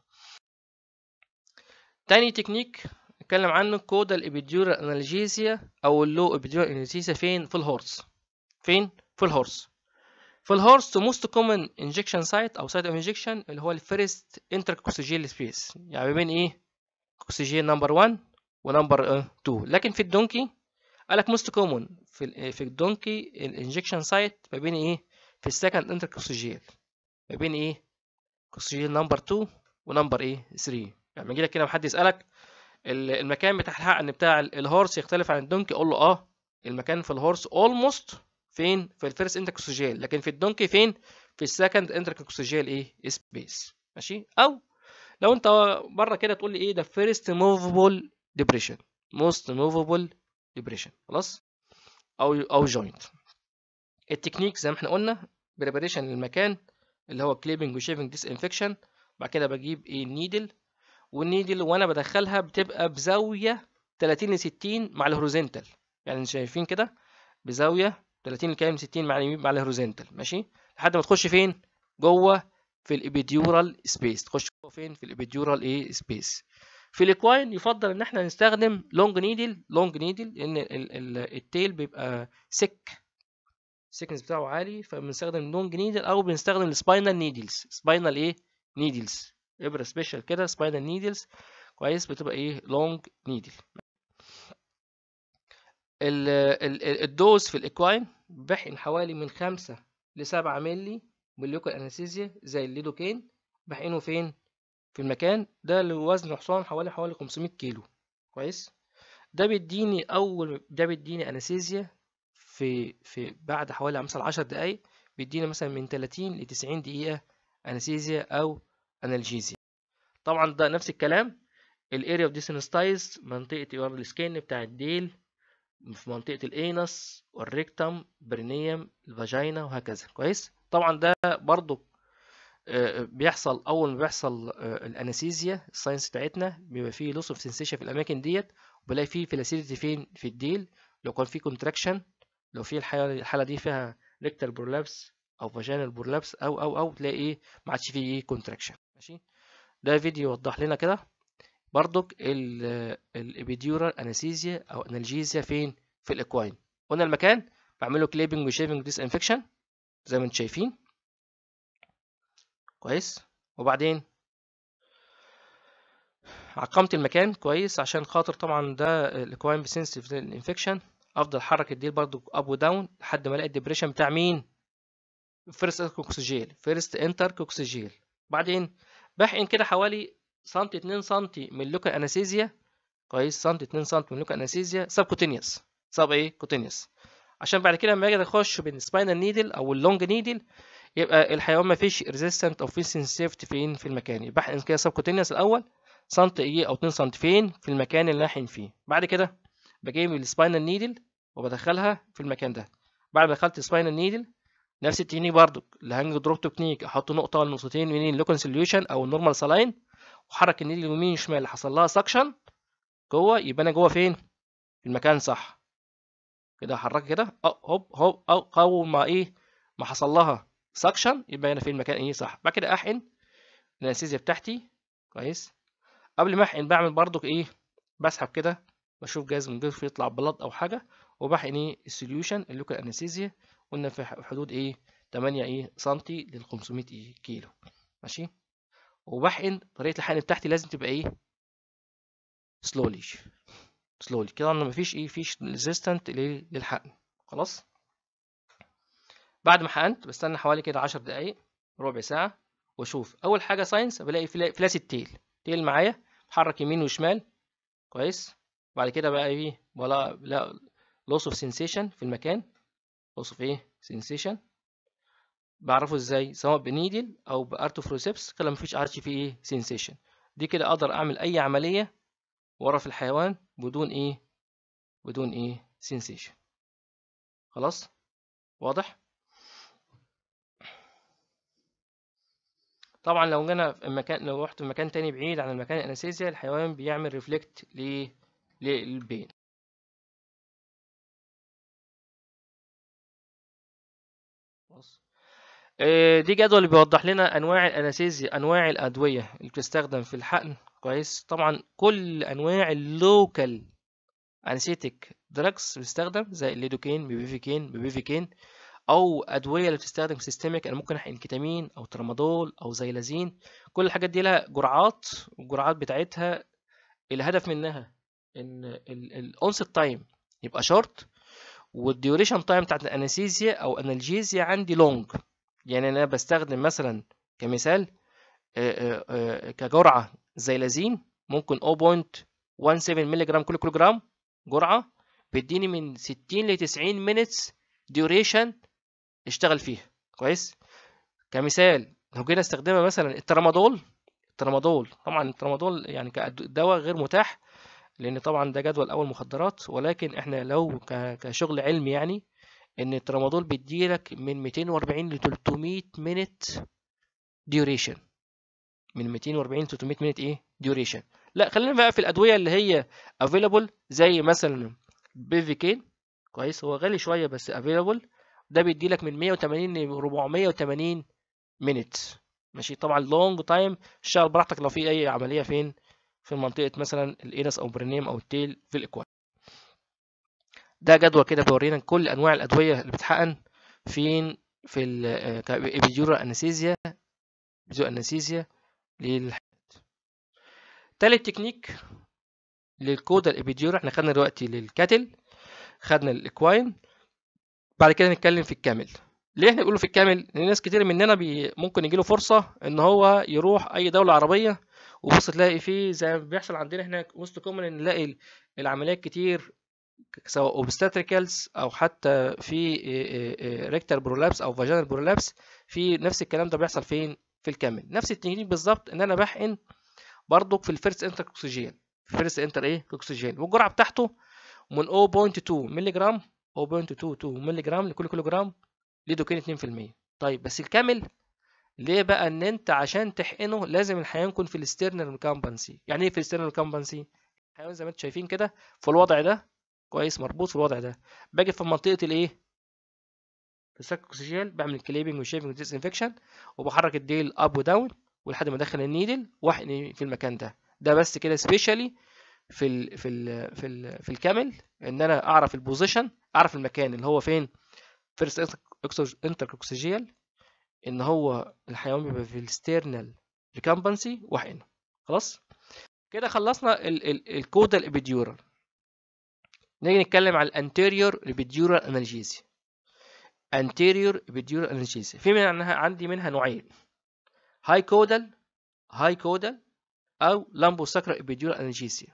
تاني تكنيك نتكلم عنه كودا الابيديورال انالجيزيا او اللو ابيديورال انالجيزيا فين في الهورس فين في الهورس في الهورس موست كومن انجكشن سايت او سايت اوف انجكشن اللي هو الفيرست انتركوكسيجيل سبيس يعني ما بين ايه كوكسيجين نمبر 1 ونمبر 2 لكن في الدونكي قالك موست كومن في ال- في الدونكي الانجكشن سايت ما بين ايه في السكند انتركوكسيجيل ما بين ايه كوكسيجين نمبر 2 ونمبر ايه 3 يعني لما يجي لك كده حد يسالك ال- المكان بتاع الحقن بتاع ال- الهورس يختلف عن الدونكي قول له اه المكان في الهورس اولموست فين في الفيرست انتركوكسيجيل لكن في الدونكي فين في السكند انتركوكسيجيل ايه سبيس ماشي او لو انت بره كده تقول لي ايه ده فيرست موفبل ديبريشن موست موفبل ديبريشن خلاص او او جوينت التكنيك زي ما احنا قلنا بريباريشن للمكان اللي هو كليبنج وشيفنج ديس انفكشن بعد كده بجيب ايه النيدل والنيدل وانا بدخلها بتبقى بزاويه 30 ل 60 مع الهوريزونتال يعني شايفين كده بزاويه 30 لكام 60 مع اليمين مع الهوريزونتال ماشي لحد ما تخش فين جوه في الابيديورال سبيس تخش جوه فين في الابيديورال ايه سبيس في الاكواين يفضل ان احنا نستخدم لونج نيدل لونج نيدل لان ال- ال- التيل بيبقى سك السكنس بتاعه عالي فبنستخدم لونج نيدل او بنستخدم السباينال نيدلز سباينال ايه نيدلز ابره سبيشال كده سباينال نيدلز كويس بتبقى ايه لونج نيدل ال- ال- ال- الدوز في الاكواين بحقن حوالي من 5 ل 7 مللي باللوكال انستيزيا زي الليدوكين بحقنه فين في المكان ده لوزن الحصان حوالي حوالي 500 كيلو كويس ده بيديني اول ده بيديني انستيزيا في في بعد حوالي مثلا 10 دقايق بيدينا مثلا من 30 ل 90 دقيقة انستيزيا او انالجيزيا طبعا ده نفس الكلام الاريا اوف ديسنستايز منطقة برضه السكين بتاع الديل في منطقة الانس والريكتم برينيوم الفاجينا وهكذا كويس طبعا ده برضو آه، بيحصل اول ما بيحصل آه، الانستيزيا الساينس بتاعتنا بيبقى فيه لوس اوف سنسيشن في الاماكن ديت وبلاقي فيه فلاسيلتي فين في الديل لو كان فيه كونتراكشن لو في الحالة الحالة دي فيها ريكتال برولابس او فاجينال برولابس او او او تلاقي ايه ما عادش فيه ايه كونتراكشن ماشي ده فيديو يوضح لنا كده برضك الابيديورال انستيزيا او انالجيزيا فين في الاكواين قلنا المكان بعمله كليبنج وشيفنج ديس انفكشن زي ما انتم شايفين كويس وبعدين عقمت المكان كويس عشان خاطر طبعا ده الاكواين بسنسيف للانفكشن افضل احرك الديل برضو اب وداون لحد ما الاقي الدبريشن بتاع مين فيرست كوكسجيل فيرست انتر كوكسجيل بعدين بحقن كده حوالي سنتي 2 سنتي من اللوكال انستيزيا كويس سنتي 2 سنتي من اللوكال انستيزيا سب كوتينيوس سب ايه كوتينيوس عشان بعد كده لما اجي اخش بين السباينال نيدل او اللونج نيدل يبقى الحيوان ما فيش ريزيستنت او في سنسيفت فين في المكان يبقى احقن كده سب كوتينيوس الاول سنتي ايه او 2 سنتي فين في المكان اللي احقن فيه بعد كده بجيب السباينال نيدل وبدخلها في المكان ده بعد ما دخلت السباينال نيدل نفس التكنيك برضو الهانج دروب تكنيك احط نقطه ولا نقطتين من اللوكن سوليوشن او النورمال سلاين وحرك النيدل يمين شمال حصل لها سكشن جوه يبقى انا جوه فين في المكان صح كده احرك كده أو هوب هوب او اول ما ايه ما حصل لها سكشن يبقى انا في المكان ايه صح بعد كده احقن الانستيزيا بتاعتي كويس قبل ما احقن بعمل برضو ايه بسحب كده بشوف جهاز من جوه يطلع بلط او حاجه وبحقن ايه السوليوشن اللوكال انستيزيا قلنا في حدود ايه 8 ايه سنتي لل 500 ايه كيلو ماشي وبحقن طريقه الحقن بتاعتي لازم تبقى ايه سلولي سلولي كده انا مفيش ايه فيش ريزيستنت للحقن خلاص بعد ما حقنت بستنى حوالي كده 10 دقايق ربع ساعه واشوف اول حاجه ساينس بلاقي فلا- فلاسي التيل تيل معايا بحرك يمين وشمال كويس بعد كده بقى ايه ولا لا لوس اوف سensation في المكان لوس اوف ايه سensation بعرفه ازاي سواء بنيدل او بارتوفروسيبس كده مفيش عادش فيه ايه sensation دي كده اقدر اعمل اي عمليه ورا في الحيوان بدون ايه بدون ايه sensation خلاص واضح طبعا لو جينا في مكان لو رحت في مكان تاني بعيد عن المكان الانستيزيا الحيوان بيعمل ريفلكت ل للبين خلاص آه، دي جدول اللي بيوضح لنا انواع الانستيزيا انواع الادويه اللي بتستخدم في الحقن كويس طبعا كل انواع اللوكال انستيك دراجز بتستخدم زي الليدوكين بيبيفيكين بيبيفيكين او ادويه اللي بتستخدم سيستميك انا ممكن احقن كتامين او ترامادول او زيلازين كل الحاجات دي لها جرعات والجرعات بتاعتها الهدف منها ان الاونست تايم يبقى شورت والديوريشن تايم بتاعت الانستيزيا او انالجيزيا عندي لونج يعني انا بستخدم مثلا كمثال آه، آه، آه، كجرعه زيلازين ممكن 0.17 مللي جرام كل كيلو جرام جرعه بيديني من 60 ل 90 minutes duration اشتغل فيها كويس كمثال لو جينا استخدمها مثلا الترامادول الترامادول طبعا الترامادول يعني كدواء غير متاح لان طبعا ده جدول اول مخدرات ولكن احنا لو ك- كشغل علمي يعني ان الترامادول بيديلك من 240 ل 300 مينت ديوريشن من 240 ل 300 مينت ايه ديوريشن لا خلينا بقى في الادويه اللي هي افيلابل زي مثلا بيفيكين كويس هو غالي شويه بس افيلابل ده بيدي لك من 180 ل 480 مينت ماشي طبعا لونج تايم اشتغل براحتك لو في اي عمليه فين في منطقه مثلا الانس او برينيم او التيل في الاكوان ده جدول كده بيورينا كل انواع الادويه اللي بتحقن فين في الابيديورال انستيزيا ابيديورال انستيزيا للحيوانات تالت تكنيك للكودا الابيديورال احنا خدنا دلوقتي للكاتل خدنا الاكواين بعد كده نتكلم في الكامل ليه احنا بنقوله في الكامل لان ناس كتير مننا بي ممكن يجيله فرصه ان هو يروح اي دوله عربيه وبص تلاقي فيه زي ما بيحصل عندنا احنا وسط كومن ان نلاقي العمليات كتير سواء اوبستاتريكالز او حتى في ريكتال برولابس او فاجينال برولابس في نفس الكلام ده بيحصل فين في الكامل نفس التكنيك بالظبط ان انا بحقن برضك في الفيرست انتر اوكسجين في الفيرست انتر ايه اوكسجين والجرعه بتاعته من 0.2 مللي جرام 0.22 مللي جرام لكل كيلو جرام ليدوكين 2% طيب بس الكامل ليه بقى ان انت عشان تحقنه لازم الحيوان يكون في الاسترنال ريكامبنسي يعني ايه في الاسترنال ريكامبنسي الحيوان زي ما انتم شايفين كده في الوضع ده كويس مربوط في الوضع ده باجي في منطقه الايه في الساك اكسجين بعمل كليبنج وشيفنج وديس انفكشن وبحرك الديل اب وداون ولحد ما ادخل النيدل واحقن في المكان ده ده بس كده سبيشالي في ال في ال في ال في الكامل ان انا اعرف البوزيشن اعرف المكان اللي هو فين فيرست انتر اوكسجين ان هو الحيوان بيبقى في الستيرنال ريكامبنسي واحقنه خلاص كده خلصنا ال ال الكودا الابيديورال نيجي نتكلم على الانتيريور ابيديورال انالجيزي anterior epidural analgesia في منها عندي منها نوعين هاي كودال هاي كودال او لامبو ساكرا epidural analgesia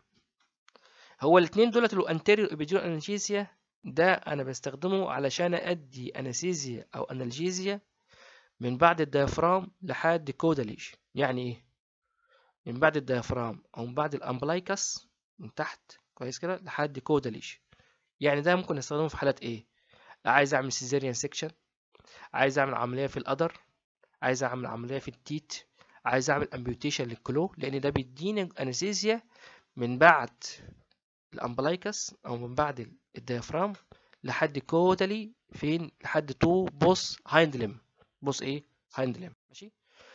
هو الاثنين دولت له anterior epidural analgesia ده انا بستخدمه علشان ادي انستيزيا او انالجيزيا من بعد الديافرام لحد كوداليج يعني ايه من بعد الديافرام او من بعد الامبلايكس من تحت كويس كده لحد كوداليج يعني ده ممكن استخدمه في حالات ايه عايز اعمل سيزيريان سيكشن عايز اعمل عمليه في القدر عايز اعمل عمليه في التيت عايز اعمل امبيوتيشن للكلو لان ده بيديني انستيزيا من بعد الامبلايكس او من بعد الديافرام لحد كودالي فين لحد تو بوس هايند ليم بوس ايه هايند ليم ماشي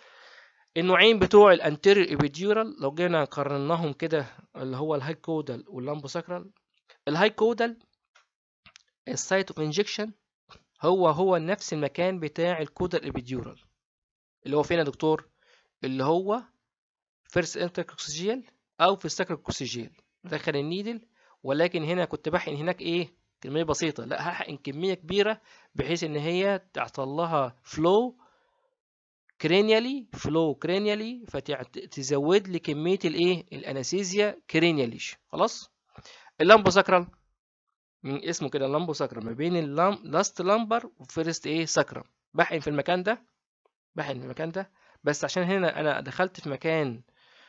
النوعين بتوع الانتيريور ايبيديورال لو جينا قارناهم كده اللي هو الهاي كودال واللامبو ساكرال الهاي كودال السايت اوف انجكشن هو هو نفس المكان بتاع الكودال ايبيديورال اللي هو فين يا دكتور اللي هو فيرست انتركوكسيجيال او في الساكروكوكسيجيال دخل النيدل ولكن هنا كنت بحقن هناك ايه كميه بسيطه لا هحقن كميه كبيره بحيث ان هي تحصل لها فلو كرينيالي فلو كرينيالي فتزود لي كميه الايه الانستيزيا كرينيالي خلاص اللامبو ساكرال من اسمه كده لامبو ساكرال ما بين اللام لاست لامبر وفيرست ايه ساكرال بحقن في المكان ده بحقن في المكان ده بس عشان هنا انا دخلت في مكان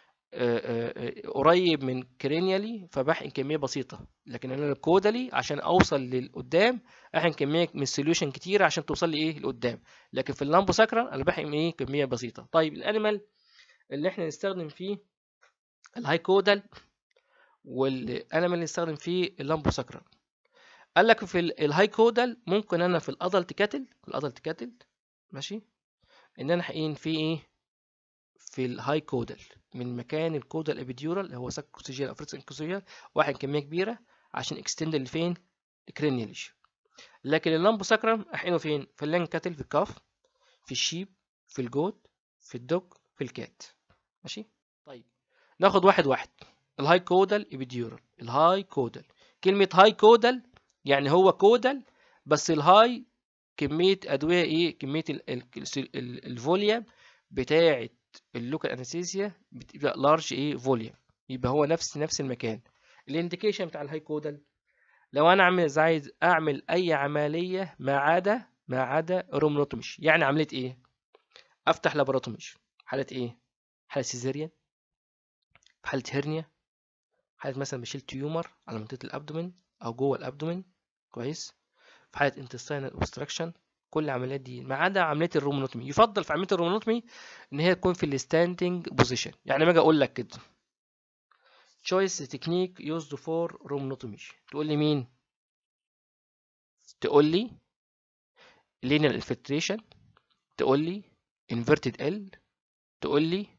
قريب من كرينيالي فبحقن كميه بسيطه لكن انا الكودالي عشان اوصل للقدام احقن كميه من السوليوشن كتير عشان توصل لي ايه لقدام لكن في اللامبو ساكرال انا بحقن ايه كميه بسيطه طيب الانيمال اللي احنا نستخدم فيه الهاي كودال والانيمال اللي نستخدم فيه اللامبو ساكرال قال لك في الهاي كودال ممكن انا في الادلت كاتل في الادلت كاتل ماشي ان انا حقين فيه ايه في الهاي كودال من مكان الكودال ابيديورال اللي هو ساك كوسيجيال او فريتس كوسيجيال واحد كميه كبيره عشان اكستند لفين الكرينياليش لكن اللامبو ساكرم احقنه فين في اللانج كاتل في الكاف في الشيب في الجوت في الدوج في الكات ماشي طيب ناخد واحد واحد الهاي كودال ابيديورال الهاي كودال كلمه هاي كودال يعني هو كودال بس الهاي كميه ادويه ايه كميه الفوليوم بتاعه اللوكال انستيزيا بتبقى لارج ايه فوليوم يبقى هو نفس نفس المكان الانديكيشن بتاع الهاي كودال لو انا عامل عايز اعمل اي عمليه ما عدا ما عدا رومنوتوميش يعني عمليه ايه افتح لاباروتوميش حاله ايه حاله سيزيريان حاله هرنيا حاله مثلا بشيل تيومر على منطقه الابدومين او جوه الابدومين كويس في حاله انتستينال اوبستراكشن كل العمليات دي ما عدا عمليه الرومونوتومي يفضل في عمليه الرومونوتومي ان هي تكون في الستاندنج بوزيشن يعني ما اجي اقول لك كده choice technique used for رومونوتومي تقول لي مين تقول لي linear infiltration تقول لي inverted L تقول لي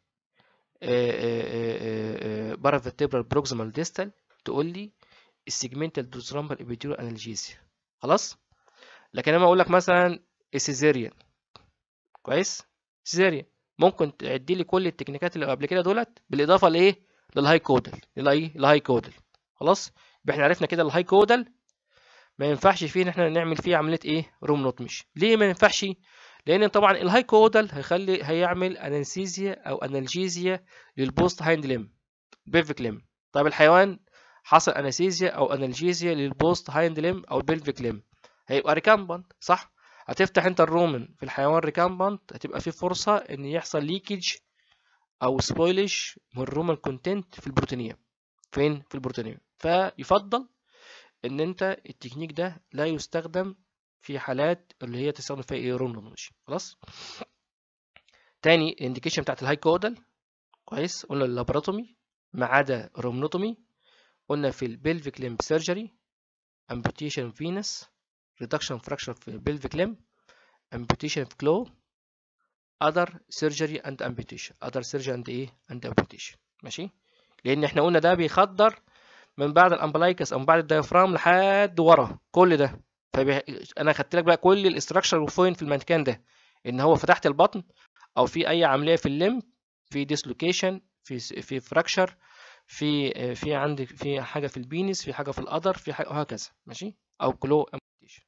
paravertebral proximal distal تقول لي السيجمنتال دوزرامبل ابيديورال انالجيزيا خلاص لكن انا اقول لك مثلا السيزيريان كويس سيزيريان ممكن تعدي لي كل التكنيكات اللي قبل كده دولت بالاضافه لايه للهاي كودل للاي الهاي كودل خلاص يبقى احنا عرفنا كده الهاي كودل ما ينفعش فيه ان احنا نعمل فيه عمليه ايه روم نوت مش ليه ما ينفعش لان طبعا الهاي كودال هيخلي هيعمل انستيزيا او انالجيزيا للبوست هايند ليم بيلفيك ليم طيب الحيوان حصل انستيزيا او انالجيزيا للبوست هايند ليم او البيلفيك ليم هيبقى ريكامبنت صح هتفتح انت الرومن في الحيوان ريكامبنت هتبقى في فرصه ان يحصل ليكج او سبويلج من الرومن كونتنت في البروتينيه فين في البروتينيه فيفضل ان انت التكنيك ده لا يستخدم في حالات اللي هي تستخدم فيها ايه رومنولوجي خلاص تاني الانديكيشن بتاعت الهاي كودال كويس قلنا اللابراتومي ما عدا رومنوتومي قلنا في البلفيك ليمب سيرجري امبوتيشن فينس ريدكشن فراكشر في البلفيك ليمب امبوتيشن في كلو other surgery and amputation other surgery and ايه and amputation ماشي لان احنا قلنا ده بيخدر من بعد الامبلايكس او من بعد الديافرام لحد ورا كل ده فبي... انا خدت لك بقى كل الاستراكشر وفين في المكان ده ان هو فتحت البطن او في اي عمليه في الليم في ديسلوكيشن في في فراكشر في في عندك في حاجه في البينس في حاجه في القدر في حاجه وهكذا ماشي او كلو امبوتيشن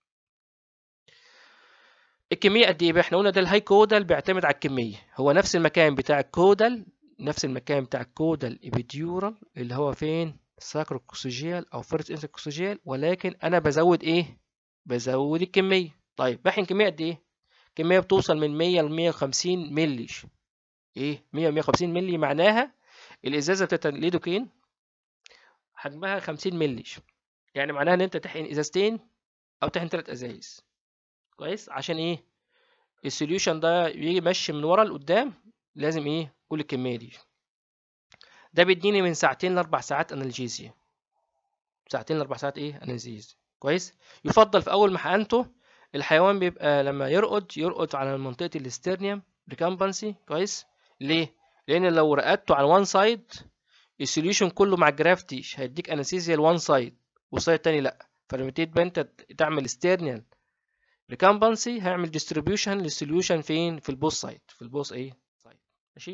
الكميه قد ايه بقى احنا قلنا ده الهاي كودال بيعتمد على الكميه هو نفس المكان بتاع الكودال نفس المكان بتاع الكودال ابيديورال اللي هو فين ساكروكوسوجيال او فيرست انتركوسوجيال ولكن انا بزود ايه بزود الكميه طيب بحن كميه قد ايه كميه بتوصل من 100 ل 150 مللي ايه 100 150 مللي معناها الازازه بتاعت الليدوكين حجمها 50 مللي يعني معناها ان انت تحقن ازازتين او تحقن ثلاث ازايز كويس عشان ايه السوليوشن ده يجي ماشي من ورا لقدام لازم ايه كل الكميه دي ده بيديني من ساعتين لاربع ساعات انالجيزيا ساعتين لاربع ساعات ايه انالجيزيا كويس يفضل في اول ما حقنته الحيوان بيبقى لما يرقد يرقد على منطقه الاسترنيوم ريكامبنسي كويس ليه لان لو رقدته على وان سايد السوليوشن كله مع الجرافتي هيديك انستيزيا لوان سايد والسايد التاني لا فلما تبقى انت تعمل استرنيال ريكامبنسي هيعمل ديستريبيوشن للسوليوشن فين في البوس سايد في البوس ايه سايد ماشي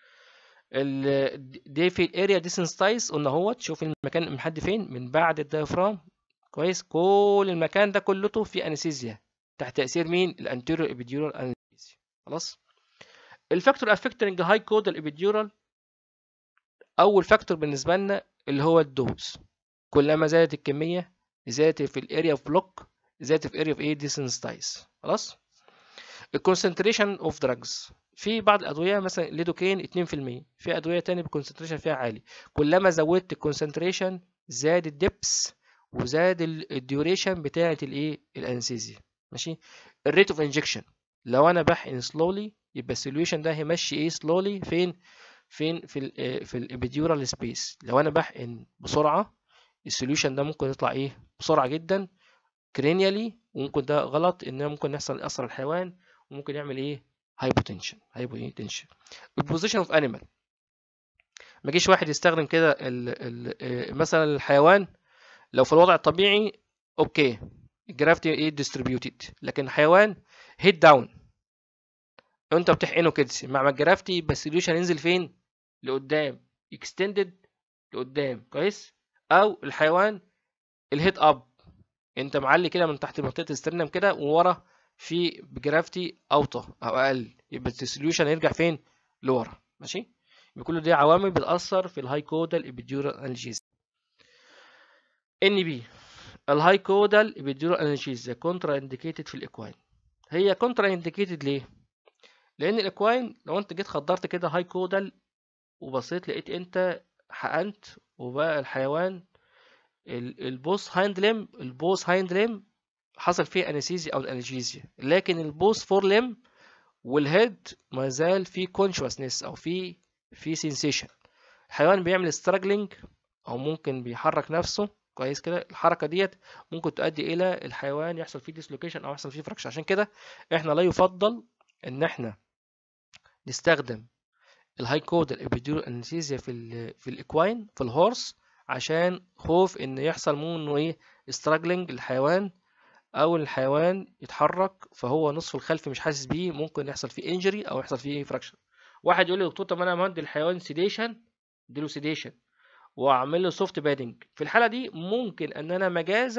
دي في الاريا ديسنستايز قلنا اهوت شوف المكان محد فين من بعد الديافرام كويس كل المكان ده كلته فيه انستيزيا تحت تاثير مين الانتيريور ابيديورال انستيزيا خلاص الفاكتور افكتنج هاي كودال ابيديورال اول فاكتور بالنسبه لنا اللي هو الدوز كلما زادت الكميه زادت في الاريا اوف بلوك زادت في اريا اوف ايه ديسنستايز خلاص الكونسنتريشن اوف دراجز في بعض الادويه مثلا الليدوكين 2% في ادويه تانية بالكونسنتريشن فيها عالي كلما زودت الكونسنتريشن زاد الدبس وزاد الديوريشن بتاعه الايه الانستيزيا ماشي الريت اوف انجكشن لو انا بحقن سلولي يبقى السوليوشن ده هيمشي ايه سلولي فين فين في ال في الابيديورال سبيس لو انا بحقن بسرعه السوليوشن ده ممكن يطلع ايه بسرعه جدا كرينيالي وممكن ده غلط ان ممكن يحصل يأثر الحيوان وممكن يعمل ايه هايبوتنشن هايبوتنشن البوزيشن اوف انيمال ما يجيش واحد يستخدم كده مثلا الحيوان لو في الوضع الطبيعي اوكي الجرافتي ايه ديستريبيوتد لكن الحيوان هيد داون انت بتحقنه كده مع الجرافتي يبقى السوليوشن ينزل فين لقدام اكستندد لقدام كويس او الحيوان الهيد اب انت معلي كده من تحت منطقه الاسترنم كده وورا في بجرافتي اوطى او اقل يبقى السوليوشن هيرجع فين لورا ماشي يبقى كل دي عوامل بتاثر في الهاي كودال ابيديورال انالجيزيا ان بي الهاي كودال ابيديورال انالجيزيا كونترا انديكيتد في الاكواين هي كونترا انديكيتد ليه لان الاكواين لو انت جيت خدرت كده هاي كودال وبصيت لقيت انت حقنت وبقى الحيوان البوس هايند ليم البوس هايند ليم حصل فيه انستيزيا او انالجيزيا لكن البوس فور ليم والهيد ما زال في كونشوسنس او في في سensation الحيوان بيعمل ستراجلينج او ممكن بيحرك نفسه كويس كده الحركه ديت ممكن تؤدي الى الحيوان يحصل فيه ديسلوكيشن او يحصل فيه فراكشن عشان كده احنا لا يفضل ان احنا نستخدم الهاي كود الابيديورال انستيزيا في ال في الاكواين في الهورس عشان خوف ان يحصل منه ايه ستراجلينج الحيوان او الحيوان يتحرك فهو نصف الخلفي مش حاسس بيه ممكن يحصل فيه انجري او يحصل فيه فراكشر واحد يقول لي دكتور طب انا مهدي الحيوان سيديشن اديله سيديشن واعمل له سوفت بادنج في الحاله دي ممكن ان انا مجازا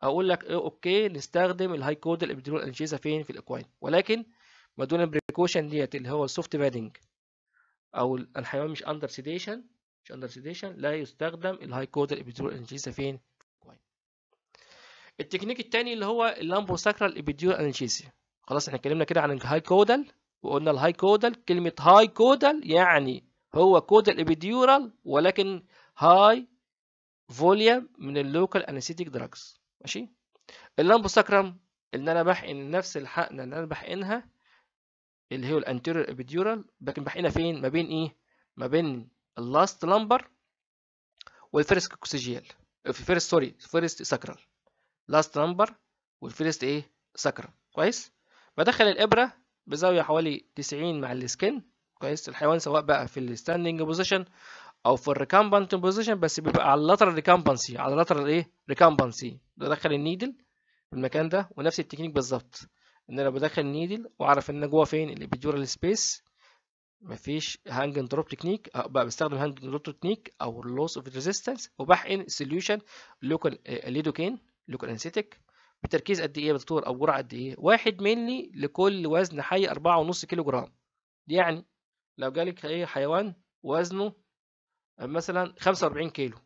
اقول لك إيه اوكي نستخدم الهاي كودال ابيديورال انالجيزا فين في الاكواين ولكن ما دون البريكوشن ديت اللي هو السوفت بادنج او الحيوان مش اندر سيديشن مش اندر سيديشن لا يستخدم الهاي كودال ابيديورال انالجيزا فين في الاكواين التكنيك الثاني اللي هو اللامبو ساكرال ابيديورال انالجيزا خلاص احنا اتكلمنا كده عن الهاي كودال وقلنا الهاي كودال كلمة هاي كودال يعني هو كودال ابيديورال ولكن هاي فوليوم من اللوكال انستيك دراجز ماشي اللامبو ساكرام ان انا بحقن نفس الحقنه اللي انا بحقنها اللي هي الانتيريور ابيديورال لكن بحقنها فين ما بين ايه ما بين اللاست لامبر والفيرست كوكسيجيال في فيرست سوري فيرست ساكرال لاست لامبر والفيرست ايه ساكرال كويس بدخل الابره بزاويه حوالي 90 مع السكن كويس الحيوان سواء بقى في الستاندنج بوزيشن او في الريكامبنت بوزيشن بس بيبقى على اللاترال ريكامبنسي على اللاترال ايه ريكامبنسي بدخل النيدل في المكان ده ونفس التكنيك بالظبط ان انا بدخل النيدل واعرف ان جوه فين الابيديورال سبيس مفيش هانج اند دروب تكنيك بقى بستخدم هانج اند دروب تكنيك او لوس اوف ريزيستنس وبحقن سوليوشن لوكال ليدوكين لوكال انسيتيك بتركيز قد ايه يا دكتور او جرعه قد ايه واحد ملي لكل وزن حي أربعة ونص كيلو جرام يعني لو جالك ايه حيوان وزنه مثلا 45 كيلو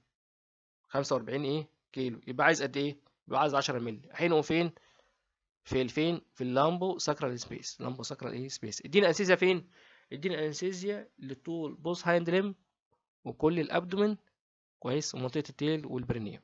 45 ايه كيلو يبقى عايز قد ايه يبقى عايز 10 مللي احينه فين في الفين في اللامبو ساكرال سبيس لامبو ساكرال ايه سبيس ادينا انستيزيا فين ادينا انستيزيا لطول بوس هايند ليم وكل الابدومين كويس ومنطقه التيل والبرينيوم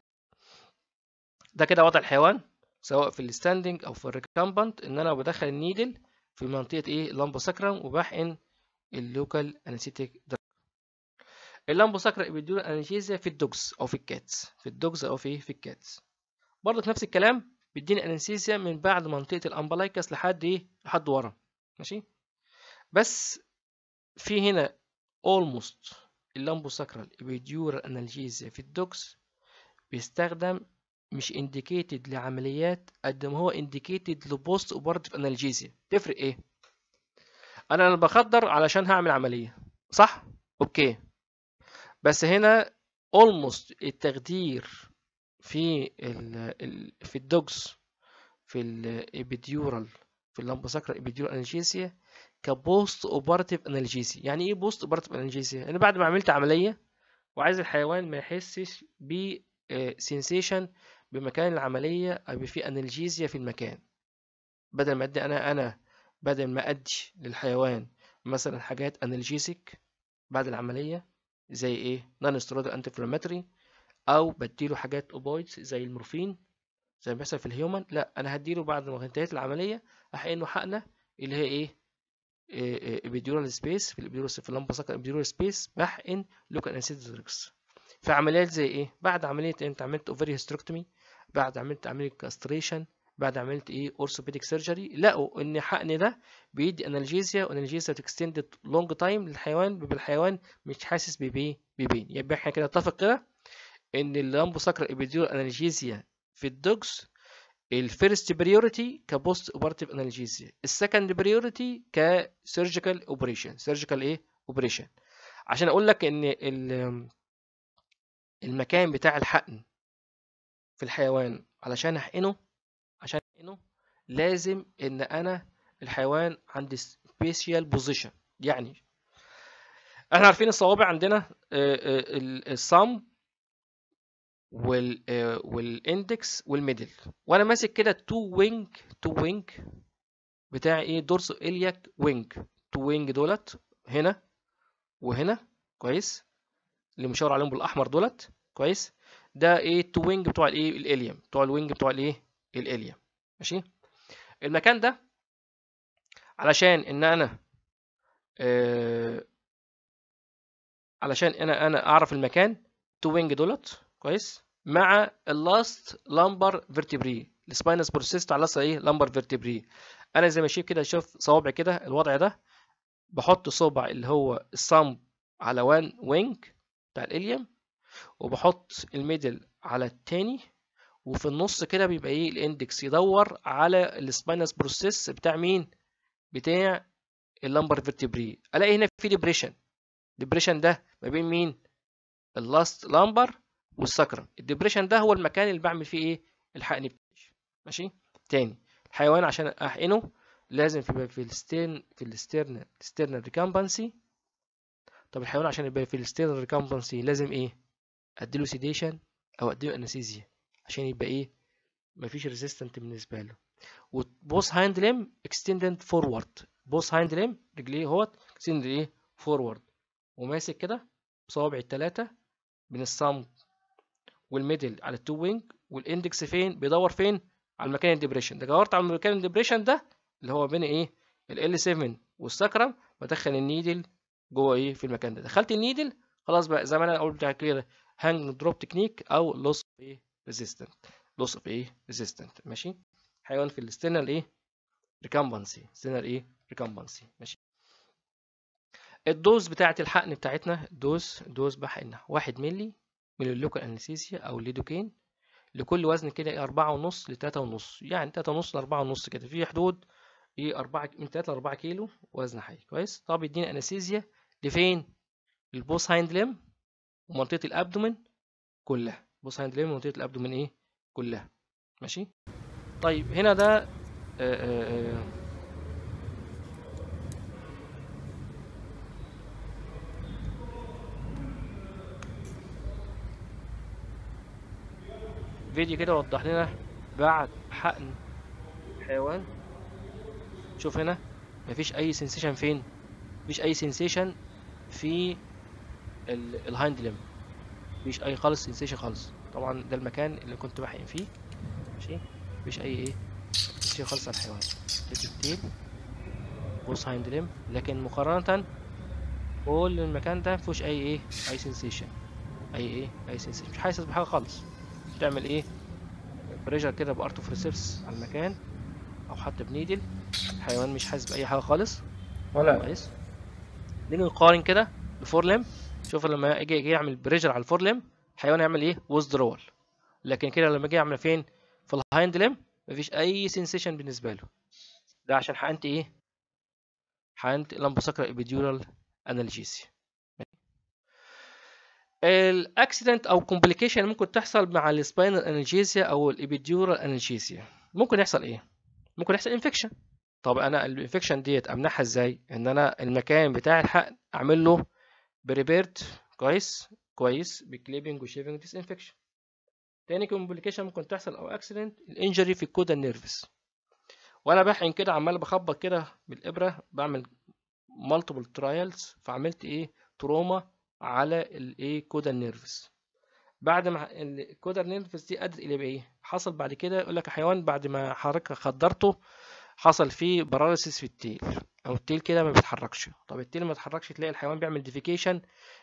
ده كده وضع الحيوان سواء في الستاندنج او في الريكامبنت ان انا بدخل النيدل في منطقه ايه اللامبو ساكرام وبحقن اللوكال انستيك اللامبو ساكرا ابيديورال انالجيزيا في الدوجز او في الكاتس في الدوجز او في في الكاتس برضه نفس الكلام بيديني انستيزيا من بعد منطقه الامبلايكس لحد ايه لحد ورا ماشي بس في هنا almost اللامبو ساكرال ابيديورال انالجيزيا في الدوجز بيستخدم مش انديكيتد لعمليات قد ما هو انديكيتد لبوست اوبرتيف انالجيزيا تفرق ايه انا انا بخدر علشان هعمل عمليه صح اوكي بس هنا almost التخدير في ال ال في الدوجز في الابيديورال في اللامبوساكرا ابيديورال انالجيسيا كبوست اوبرتيف انالجيسيا يعني ايه بوست اوبرتيف انالجيسيا انا بعد ما عملت عمليه وعايز الحيوان ما يحسش ب سensation بمكان العمليه او في انالجيزيا في المكان بدل ما ادي انا انا بدل ما ادي للحيوان مثلا حاجات انالجيسيك بعد العمليه زي ايه نون ستيرويد انتي انفلاماتوري او بديله حاجات اوبويدز زي المورفين زي ما بيحصل في الهيومن لا انا هديله بعد ما انتهت العمليه احقنه حقنه اللي هي ايه ابيديورال سبيس في الابيديورال في اللامبوساكر ابيديورال سبيس بحقن لوكال انسيدركس في عمليات زي ايه بعد عمليه انت عملت اوفري هيستروكتومي بعد عملت عمليه كاستريشن بعد عملت ايه اورثوبيديك سيرجري لقوا ان حقن ده بيدي انالجيزيا وانالجيزيا تكستندد لونج تايم للحيوان بيبقى الحيوان مش حاسس ببيه ببين يبقى احنا كده نتفق كده ان اللامبو ساكرا ابيديور انالجيزيا في الدوجز الفيرست بريوريتي كبوست اوبرتيف انالجيزيا السكند بريوريتي كسيرجيكال اوبريشن سيرجيكال ايه اوبريشن عشان اقول لك ان المكان بتاع الحقن في الحيوان علشان احقنه عشان احقنه لازم ان انا الحيوان عندي سبيشال بوزيشن يعني احنا عارفين الصوابع عندنا الصم وال والاندكس والميدل وانا ماسك كده تو وينج تو وينج بتاع ايه دورسو الياك وينج تو وينج دولت هنا وهنا كويس اللي مشاور عليهم بالاحمر دولت كويس ده ايه تو وينج بتوع الايه الاليوم بتوع الوينج بتوع الايه الاليوم ماشي المكان ده علشان ان انا آه علشان انا انا اعرف المكان تو وينج دولت كويس مع اللاست لامبر فيرتبري السباينس بروسيست على لاست ايه لامبر فيرتبري انا زي ما شايف كده شوف صوابعي كده الوضع ده بحط صبع اللي هو الصمب على وان وينج بتاع الاليوم وبحط الميدل على التاني وفي النص كده بيبقى ايه الاندكس يدور على السباينس بروسيس بتاع مين بتاع اللامبر فيرتبري الاقي هنا في ديبريشن ديبريشن ده ما بين مين اللاست لامبر والسكرم الديبريشن ده هو المكان اللي بعمل فيه ايه الحقن ماشي تاني الحيوان عشان احقنه لازم في في الستيرن في الستيرن ستيرنال ريكامبانسي طب الحيوان عشان يبقى في الستيرنال ريكامبانسي لازم ايه اديله سيديشن او اديله انستيزيا عشان يبقى ايه مفيش ريزيستنت بالنسبه له وبوس هايند ليم اكستندد فورورد بوس هايند ليم رجليه اهوت اكستندد ايه فورورد وماسك كده بصوابع التلاتة من الصمت والميدل على التو وينج والاندكس فين بيدور فين على المكان الديبريشن ده دورت على المكان الديبريشن ده اللي هو بين ايه ال 7 والسكرم بدخل النيدل جوه ايه في المكان ده دخلت النيدل خلاص بقى زي ما انا قلت كده هانج دروب تكنيك او لوس اوف ايه ريزيستنت لوس اوف ايه ريزيستنت ماشي حيوان في الاستنال ايه ريكامبنسي استنال ايه ريكامبنسي ماشي الدوز بتاعه الحقن بتاعتنا دوز دوز بحقنها واحد ملي من اللوكال انستيزيا او الليدوكين لكل وزن كده ايه أربعة ونص لتلاتة ونص يعني تلاتة ونص لأربعة ونص كده في حدود ايه أربعة من تلاتة لأربعة كيلو وزن حي كويس طب يدينا انستيزيا لفين البوس هايند ليم ومنطقة الأبدومن كلها بوس هايند ليم ومنطقة الأبدومن ايه كلها ماشي طيب هنا ده آه آه آه فيديو كده وضح لنا بعد حقن حيوان شوف هنا مفيش اي سنسيشن فين مفيش اي سنسيشن في ال- الهايند ليم مفيش اي خالص سنسيشن خالص طبعا ده المكان اللي كنت بحقن فيه ماشي مفيش اي ايه سنسيشن خالص على الحيوان ليك التيل بص هايند ليم لكن مقارنة كل المكان ده مفيهوش اي ايه اي سنسيشن اي ايه اي سنسيشن مش حاسس بحاجة خالص تعمل ايه بريشر كده بارت ريسيرس على المكان او حتى بنيدل الحيوان مش حاسس باي حاجه خالص ولا كويس نيجي نقارن كده الفور لم شوف لما اجي اجي اعمل بريشر على الفور لم الحيوان يعمل ايه ويزدرول لكن كده لما اجي اعمل فين في الهايند لم مفيش اي سنسيشن بالنسبه له ده عشان حقنت ايه حقنت لامبوساكرا ابيديورال انالجيسيا الاكسيدنت او كومبليكيشن ممكن تحصل مع السباينال انالجيسيا او الابيديورال انالجيسيا ممكن يحصل ايه ممكن يحصل انفكشن طب انا الانفكشن ديت امنعها ازاي ان انا المكان بتاع الحقن اعمل له بريبيرت كويس كويس بكليبنج وشيفنج ديس انفكشن تاني كومبليكيشن ممكن تحصل او اكسيدنت الانجري في الكودا نيرفس وانا بحقن كده عمال بخبط كده بالابره بعمل مالتيبل ترايلز فعملت ايه تروما على الايه كودا نيرفس بعد ما الكودا نيرفس دي ادت الى ايه حصل بعد كده يقول لك الحيوان بعد ما حضرتك خدرته حصل فيه باراليسيس في التيل او التيل كده ما بيتحركش طب التيل ما بيتحركش تلاقي الحيوان بيعمل ديفيكيشن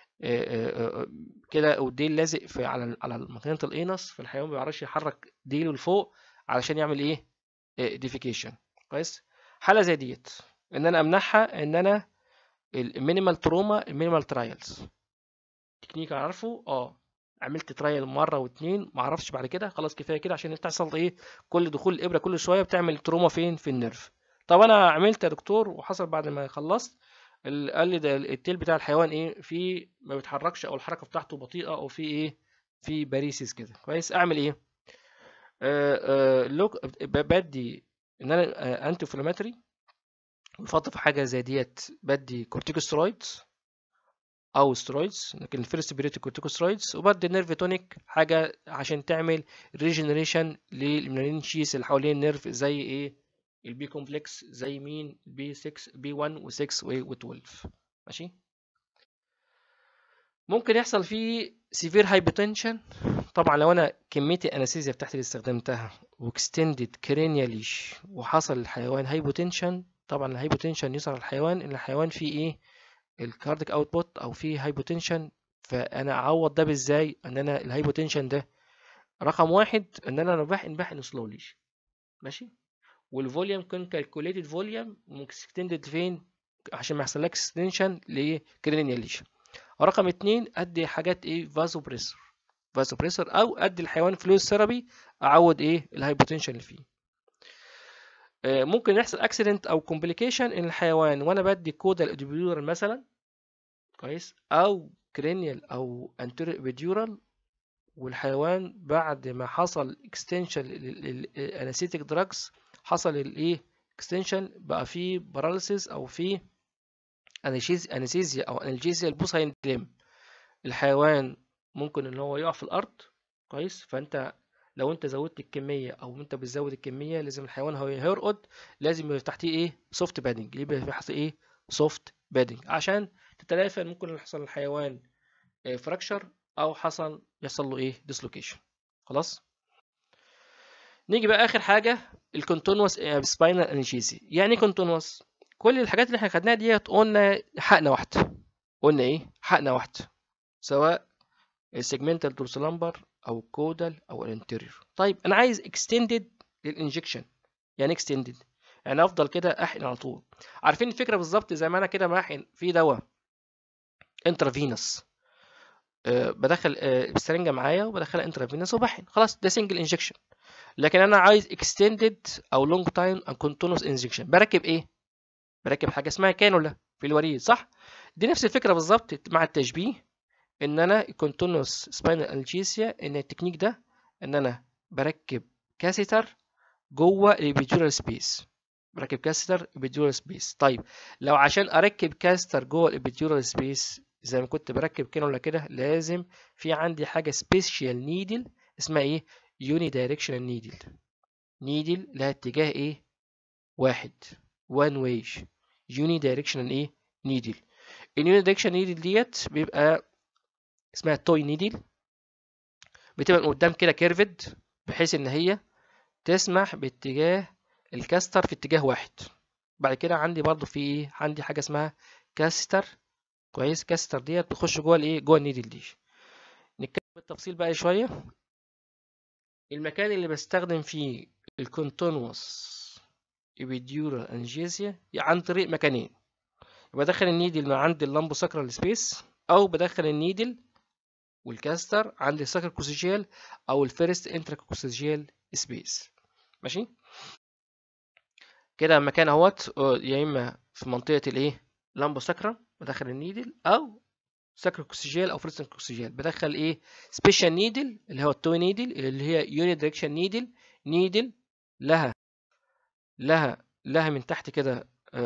كده والديل لازق في على على منطقه الانس فالحيوان ما بيعرفش يحرك ديله لفوق علشان يعمل ايه ديفيكيشن كويس حاله زي ديت ان انا امنعها ان انا المينيمال تروما المينيمال ترايلز تكنيك اعرفه اه عملت ترايل مره واتنين ما اعرفش بعد كده خلاص كفايه كده عشان تحصل ايه كل دخول الابره كل شويه بتعمل تروما فين في النيرف طب انا عملت يا دكتور وحصل بعد ما خلصت قال لي ده التيل بتاع الحيوان ايه في ما بيتحركش او الحركه بتاعته بطيئه او في ايه في باريسيس كده كويس اعمل ايه آه آه لوك بدي ان انا انتي انفلاماتوري ويفضل في حاجه زي ديت بدي كورتيكوسترويدز او سترويدز لكن الفيرست بريت كورتيكوسترويدز وبدي نيرف تونيك حاجه عشان تعمل ريجنريشن للميلانين شيس اللي حوالين النيرف زي ايه البي كومبلكس زي مين بي 6 بي 1 و6 و12 ماشي ممكن يحصل فيه سيفير هايبوتنشن طبعا لو انا كميه الانستيزيا بتاعتي اللي استخدمتها واكستندد كرينياليش وحصل الحيوان هايبوتنشن طبعا الهايبوتنشن يظهر الحيوان ان الحيوان فيه ايه الكارديك اوتبوت او فيه هايبوتنشن فانا اعوض ده بازاي ان انا الهايبوتنشن ده رقم واحد ان انا لما بحقن بحقن سلولي ماشي والفوليوم كان كالكوليتد فوليوم اكستندد فين عشان ما يحصلكش اكستنشن لكرينياليشن رقم اتنين ادي حاجات ايه فازو بريسر فازو بريسر او ادي الحيوان فلويد ثيرابي اعوض ايه الهايبوتنشن اللي فيه ممكن يحصل اكسيدنت او كومبليكيشن ان الحيوان وانا بدي كودا الاديبيورال مثلا كويس او كرينيال او انتيريور ابيديورال والحيوان بعد ما حصل اكستنشن للانستيك دراجز حصل الايه اكستنشن بقى فيه باراليسيس او فيه انستيزيا او انالجيزيا البوص هيندم الحيوان ممكن ان هو يقع في الارض كويس فانت لو انت زودت الكميه او انت بتزود الكميه لازم الحيوان هو هيرقد لازم يبقى تحتيه ايه سوفت بادنج يبقى في حصل ايه سوفت بادنج عشان تتلافى ممكن يحصل الحيوان فراكشر او حصل يحصل له ايه ديسلوكيشن خلاص نيجي بقى اخر حاجه الكونتينوس سباينال انجيزي يعني ايه كونتينوس كل الحاجات اللي احنا خدناها ديت قلنا حقنه واحده قلنا ايه حقنه واحده سواء السيجمنتال دورسلامبر او الكودال او الانتيريور طيب انا عايز اكستندد للانجكشن يعني اكستندد يعني افضل كده احقن على طول عارفين الفكره بالظبط زي ما انا كده بحقن في دواء انترافينوس أه بدخل أه السرنجه معايا وبدخلها انترافينوس وبحقن خلاص ده سنجل انجكشن لكن انا عايز اكستندد او لونج تايم ان كونتينوس انجكشن بركب ايه بركب حاجه اسمها كانولا في الوريد صح دي نفس الفكره بالظبط مع التشبيه ان انا كونتينوس سباينال انجيسيا ان التكنيك ده ان انا بركب كاسيتر جوه الابيدورال سبيس بركب كاسيتر ابيدورال سبيس طيب لو عشان اركب كاسيتر جوه الابيدورال سبيس زي ما كنت بركب كانولا كده لازم في عندي حاجه سبيشال نيدل اسمها ايه يوني دايركشنال نيدل نيدل لها اتجاه ايه واحد وان ويج يوني دايركشنال ايه نيدل اليوني دايركشنال نيدل ديت بيبقى اسمها توي نيدل بتبقى من قدام كده كيرفد بحيث ان هي تسمح باتجاه الكاستر في اتجاه واحد بعد كده عندي برضو في ايه عندي حاجه اسمها كاستر كويس كاستر ديت بتخش جوه الايه جوه النيدل دي نتكلم بالتفصيل بقى شويه المكان اللي بستخدم فيه الكونتينوس ايبيديورال انجيزيا عن طريق مكانين بدخل النيدل من عند اللامبو ساكرال سبيس او بدخل النيدل والكاستر عند الساكر كوسيجيال او الفيرست انتراكوسيجيال سبيس ماشي كده مكان اهوت يا اما في منطقه الايه لامبو ساكرا بدخل النيدل او ساكر كوسيجيال او فيرست كوسيجيال بدخل ايه سبيشال نيدل اللي هو التوي نيدل اللي هي يوني دايركشن نيدل نيدل لها لها لها من تحت كده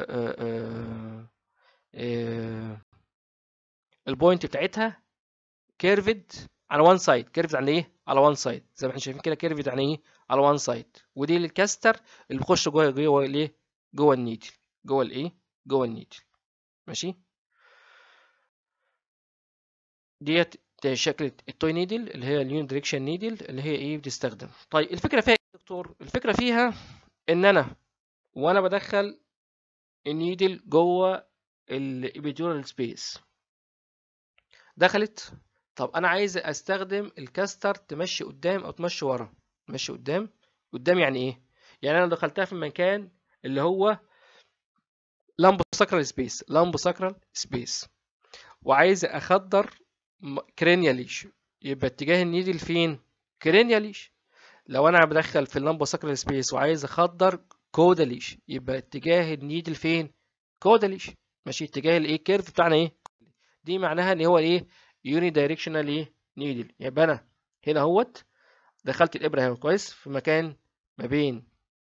البوينت بتاعتها كيرفد على وان سايد كيرفد عن ايه على وان سايد زي ما احنا شايفين كده كيرفد عن ايه على وان سايد ودي الكاستر اللي بيخش جوه جوه الايه جوه النيدل جوه الايه جوه النيدل ماشي ديت شكل التوي نيدل اللي هي اليون دايركشن نيدل اللي هي ايه بتستخدم طيب الفكره فيها ايه يا دكتور الفكره فيها ان انا وانا بدخل النيدل جوه الابيدورال سبيس دخلت طب انا عايز استخدم الكاستر تمشي قدام او تمشي ورا تمشي قدام قدام يعني ايه يعني انا دخلتها في المكان اللي هو لامبو ساكرال سبيس لامبو ساكرال سبيس وعايز اخدر كرينياليش يبقى اتجاه النيدل فين كرينياليش لو انا بدخل في اللامبو ساكرال سبيس وعايز اخدر كوداليش يبقى اتجاه النيدل فين كوداليش ماشي اتجاه الايه كيرف بتاعنا ايه دي معناها ان هو ايه يوني دايركشنال ايه نيدل يبقى انا هنا اهوت دخلت الابره هنا كويس في مكان ما بين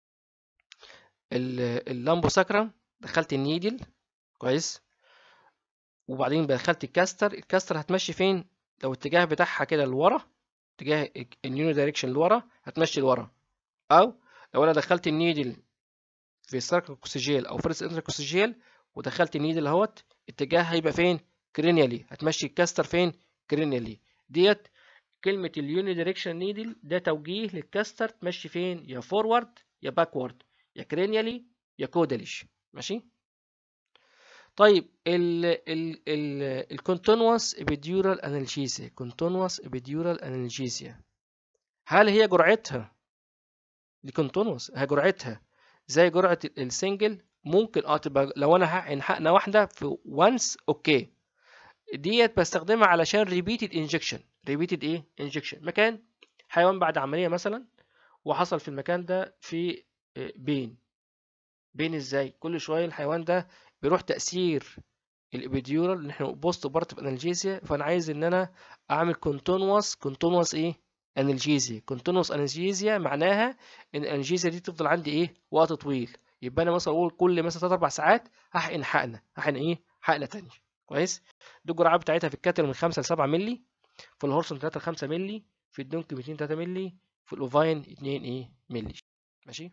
اللامبو ساكرام دخلت النيدل كويس وبعدين دخلت الكاستر الكاستر هتمشي فين لو الاتجاه بتاعها كده لورا اتجاه اليوني دايركشن لورا هتمشي لورا او لو انا دخلت النيدل في الساركوكسيجيال او فيرست انتركوسيجيال ودخلت النيدل اهوت اتجاه هيبقى فين كرينيالي هتمشي الكاستر فين كرينيالي ديت كلمة اليوني دايركشن نيدل ده توجيه للكاستر تمشي فين يا فورورد يا باكورد يا كرينيالي يا كوداليش ماشي طيب ال ال ال الكونتينوس ابيديورال انالجيزيا كونتينوس ابيديورال انالجيزيا هل هي جرعتها الكونتينوس هي جرعتها زي جرعة السنجل ممكن اه تبقى لو انا هحقن حقنة واحدة في وانس اوكي ديت بستخدمها علشان ريبيتد انجكشن ريبيتد ايه انجكشن مكان حيوان بعد عملية مثلا وحصل في المكان ده في بين بين ازاي كل شوية الحيوان ده بيروح تأثير الابيديورال اللي احنا بوست بارت انالجيزيا فانا عايز ان انا اعمل كونتونوس كونتونوس ايه انالجيزيا كونتونوس انالجيزيا معناها ان الانالجيزيا دي تفضل عندي ايه وقت طويل يبقى انا مثلا اقول كل مثلا 3 4 ساعات هحقن حقنه هحقن ايه حقنه تانية كويس دي الجرعه بتاعتها في الكاتل من 5 ل 7 مللي في الهورسون 3 ل 5 مللي في الدونك 200 3 مللي في الاوفاين 2 ايه مللي ماشي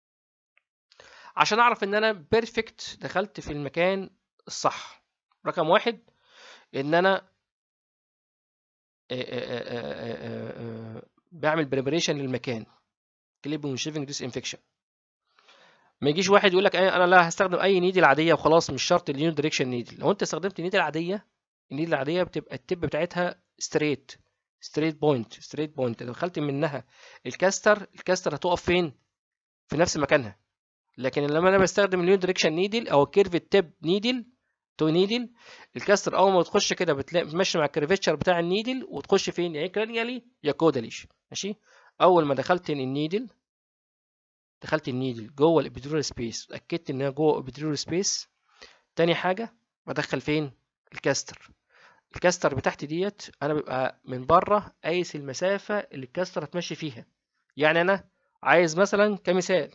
عشان اعرف ان انا بيرفكت دخلت في المكان الصح رقم واحد ان انا بعمل بريبريشن للمكان كليب وشيفنج ديس انفكشن ما يجيش واحد يقول لك انا لا هستخدم اي نيدل عاديه وخلاص مش شرط اليون دايركشن نيدل لو انت استخدمت نيدل عاديه النيدل العاديه بتبقى التب بتاعتها ستريت ستريت بوينت ستريت بوينت لو دخلت منها الكاستر الكاستر هتقف فين في نفس مكانها لكن لما انا بستخدم اليون دايركشن نيدل او الكيرف تب نيدل تو نيدل الكاستر اول ما تخش كده بتلاقي بتمشي مع الكيرفتشر بتاع النيدل وتخش فين يا كرانيالي يا كوداليش ماشي اول ما دخلت النيدل دخلت النيدل جوه الابيدرول سبيس اتاكدت ان انا جوه الابيدرول سبيس تاني حاجه بدخل فين الكاستر الكاستر بتاعتي ديت انا بيبقى من بره قايس المسافه اللي الكاستر هتمشي فيها يعني انا عايز مثلا كمثال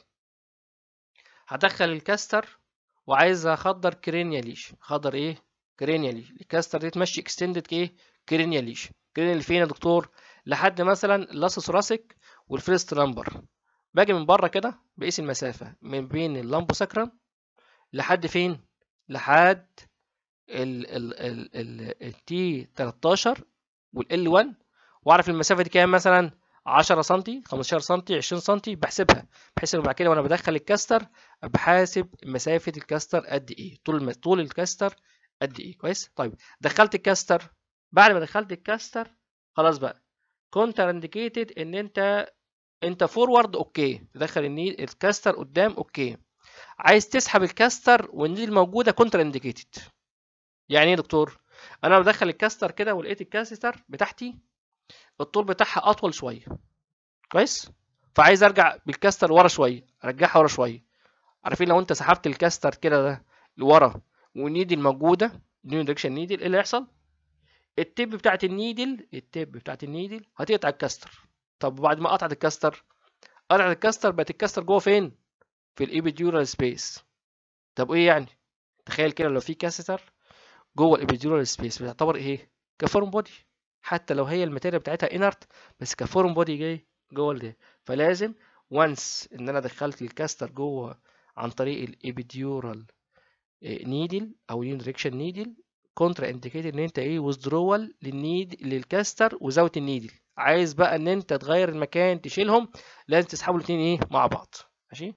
هدخل الكاستر وعايز اخضر كرينياليش اخضر ايه كرينياليش الكاستر دي تمشي اكستندد ايه كرينياليش كرينيال فين يا دكتور لحد مثلا اللاس ثوراسيك والفيرست لامبر باجي من بره كده بقيس المسافه من بين اللامبو ساكرم لحد فين لحد ال ال ال ال التي 13 والال 1 واعرف المسافه دي كام مثلا 10 سم 15 سم 20 سم بحسبها بحيث ان بعد كده وانا بدخل الكاستر بحاسب مسافه الكاستر قد ايه طول الم... طول الكاستر قد ايه كويس طيب دخلت الكاستر بعد ما دخلت الكاستر خلاص بقى كونتر انديكيتد ان انت انت فورورد اوكي تدخل النيل الكاستر قدام اوكي عايز تسحب الكاستر والنيل موجوده كونتر انديكيتد يعني ايه يا دكتور انا بدخل الكاستر كده ولقيت الكاستر بتاعتي الطول بتاعها اطول شويه كويس فعايز ارجع بالكاستر ورا شويه ارجعها ورا شويه عارفين لو انت سحبت الكاستر كده ده لورا والنيدل موجوده نيو دايركشن نيدل ايه اللي هيحصل التب بتاعت النيدل التب بتاعت النيدل هتقطع الكاستر طب بعد ما قطعت الكاستر قطعت الكاستر بقت الكاستر جوه فين في الايبيديورال سبيس طب ايه يعني تخيل كده لو في كاستر جوه الابيديورال سبيس بتعتبر ايه كفورم بودي حتى لو هي الماتيريال بتاعتها انرت بس كفورم بودي جاي جوه ده فلازم وانس ان انا دخلت الكاستر جوه عن طريق الابيديورال نيدل او يون دايركشن نيدل كونترا انديكيتد ان انت ايه وذرول للنيد للكاستر وزاويه النيدل عايز بقى ان انت تغير المكان تشيلهم لازم تسحبوا الاثنين ايه مع بعض ماشي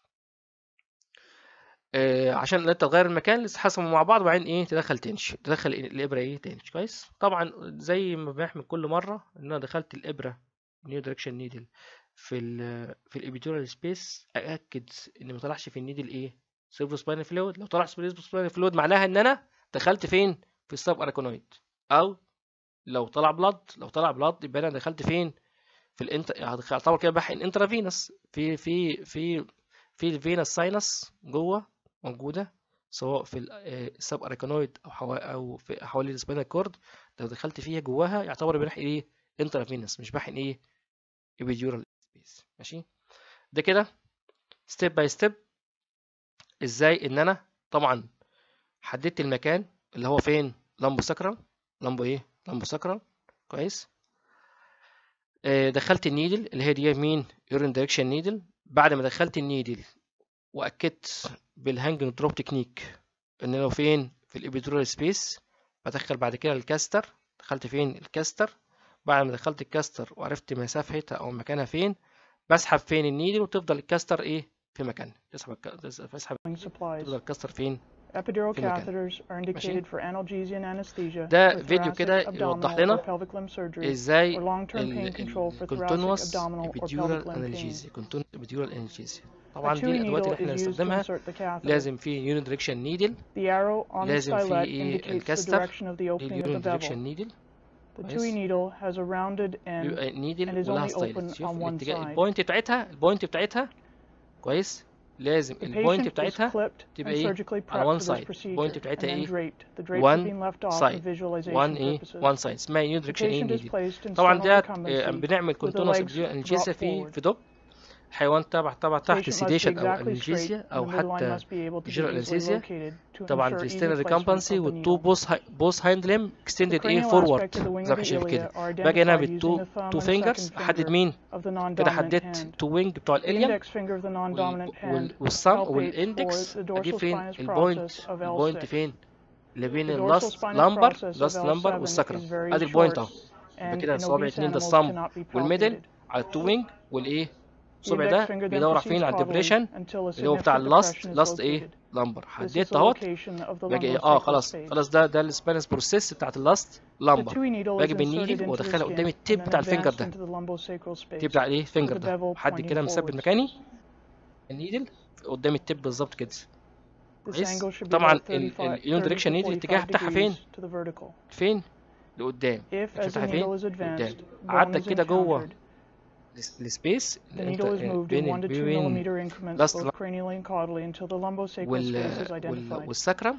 آه عشان انت تغير المكان تسحبهم مع بعض وبعدين ايه تدخل تنش تدخل الابره ايه تنش كويس طبعا زي ما بنحمل كل مره ان انا دخلت الابره نيو دايركشن نيدل في ال في الابيدورال سبيس ااكد ان ما طلعش في النيدل ايه سيرفو سباينال فلويد لو طلع سيرفو سباينال فلويد معناها ان انا دخلت فين في السب اراكونويد او لو طلع بلاد لو طلع بلاد يبقى انا دخلت فين في الانت يعتبر كده بحقن انترافينس في في في في الفينس ساينس جوه موجوده سواء في السب اراكونويد او حوا او في حوالي السباينال كورد لو دخلت فيها جواها يعتبر بنحقن ايه انترافينس مش بحقن ايه ايبيديورال سبيس ماشي ده كده ستيب باي ستيب ازاي ان انا طبعا حددت المكان اللي هو فين لامبو ساكرال لامبو ايه لامبو ساكرال كويس آه دخلت النيدل اللي هي دي مين يورين دايركشن نيدل بعد ما دخلت النيدل واكدت بالهانج دروب تكنيك ان لو فين في الابيدرول سبيس بدخل بعد كده الكاستر دخلت فين الكاستر بعد ما دخلت الكاستر وعرفت مسافتها او مكانها فين بسحب فين النيدل وتفضل الكاستر ايه في مكانها تسحب تسحب تفضل الكاستر فين Epidural في المكان. catheters are indicated for analgesia and anesthesia ده for فيديو thoracic, كده يوضح abdominal, لنا or pelvic limb surgery ازاي or long-term pain control for thoracic, الكونتينوس abdominal, or pelvic ابيديورال limb pain. انالجيزيا كونتينوس ابيديورال انالجيزيا A طبعا دي chewy الادوات اللي needle احنا is used to هنستخدمها insert the catheter. لازم في يونت دايركشن نيدل The arrow on the لازم في stylet إيه indicates the الكاستر direction of the opening of the اليونت دايركشن bevel. نيدل The كويس. chewy needle has a rounded end بيبقى and نيدل is ولها only ستايلت open شوف on one الاتجاه side. البوينت بتاعتها البوينت بتاعتها كويس لازم The البوينت patient is بتاعتها clipped تبقى and إيه؟ surgically على prepped one for this side. procedure البوينت and بتاعتها then إيه؟ draped. The drapes are one being left off for side. visualization one ايه purposes. one side اسمها The يونيدريكشن ايه patient is نيدل placed in طبعا sternal ديت آه، recumbency بنعمل with the كونتينوس legs انجيزيا brought في forward. في دب الحيوان تبع تبع The تحت patient must be سيديشن او exactly straight انجيزيا and او the midline حتى must be able to be جنرال easily انستيزيا located to طبعا ensure easy الستيرنال placement ريكامبنسي of the والتو needle. بوس بوس هايند ليم The اكستندد ايه cranial فورورد aspect of the wing زي of ما the شايف ilia كده are باجي هنا identified using بالتو the thumb تو and فينجرز second احدد finger مين of the كده non-dominant حددت hand. تو وينج بتوع The الاليم index finger of the وال non-dominant وال hand والثumb palpates for والاندكس the اجيب dorsal فين spinous البوينت process of البوينت L6. فين اللي بين The dorsal اللاست spinous لامبر process of لاست لامبر L7 والسكرم is very ادي البوينت short اهو يبقى and كده in صوابع obese اتنين ده animals الثumb cannot be والميدل palpated. على التو وينج والايه The الصبع index ده finger then بيدور proceeds فين على caudally الدبريشن until a اللي هو بتاع significant اللاست depression is لاست ايه located. لامبر This is حددت the اهوت location of the باجي ايه اه lumbosacral خلاص space. خلاص ده ده السبانس بروسيس بتاعت اللاست The لامبر TUI needle is باجي inserted بالنيدل into the وادخلها skin قدام and التيب then بتاع الفينجر advanced ده into the lumbosacral التيب space بتاع الايه with فينجر the ده bevel حد pointing كده مثبت forwards. مكاني النيدل قدام التيب بالظبط كده This كويس angle should be طبعا about 35 اليون 30 دايركشن to نيدل الاتجاه 45 بتاعها فين degrees to the vertical. فين لقدام If الاتجاه as the بتاعها فين needle is لقدام advanced, bone عدى is كده جوه encountered, الس- السبيس the اللي needle انت is moved in بين 1 to 2 بين millimeter increments last both cranially and caudally until the lumbosacral وال space is وال identified. والسكرم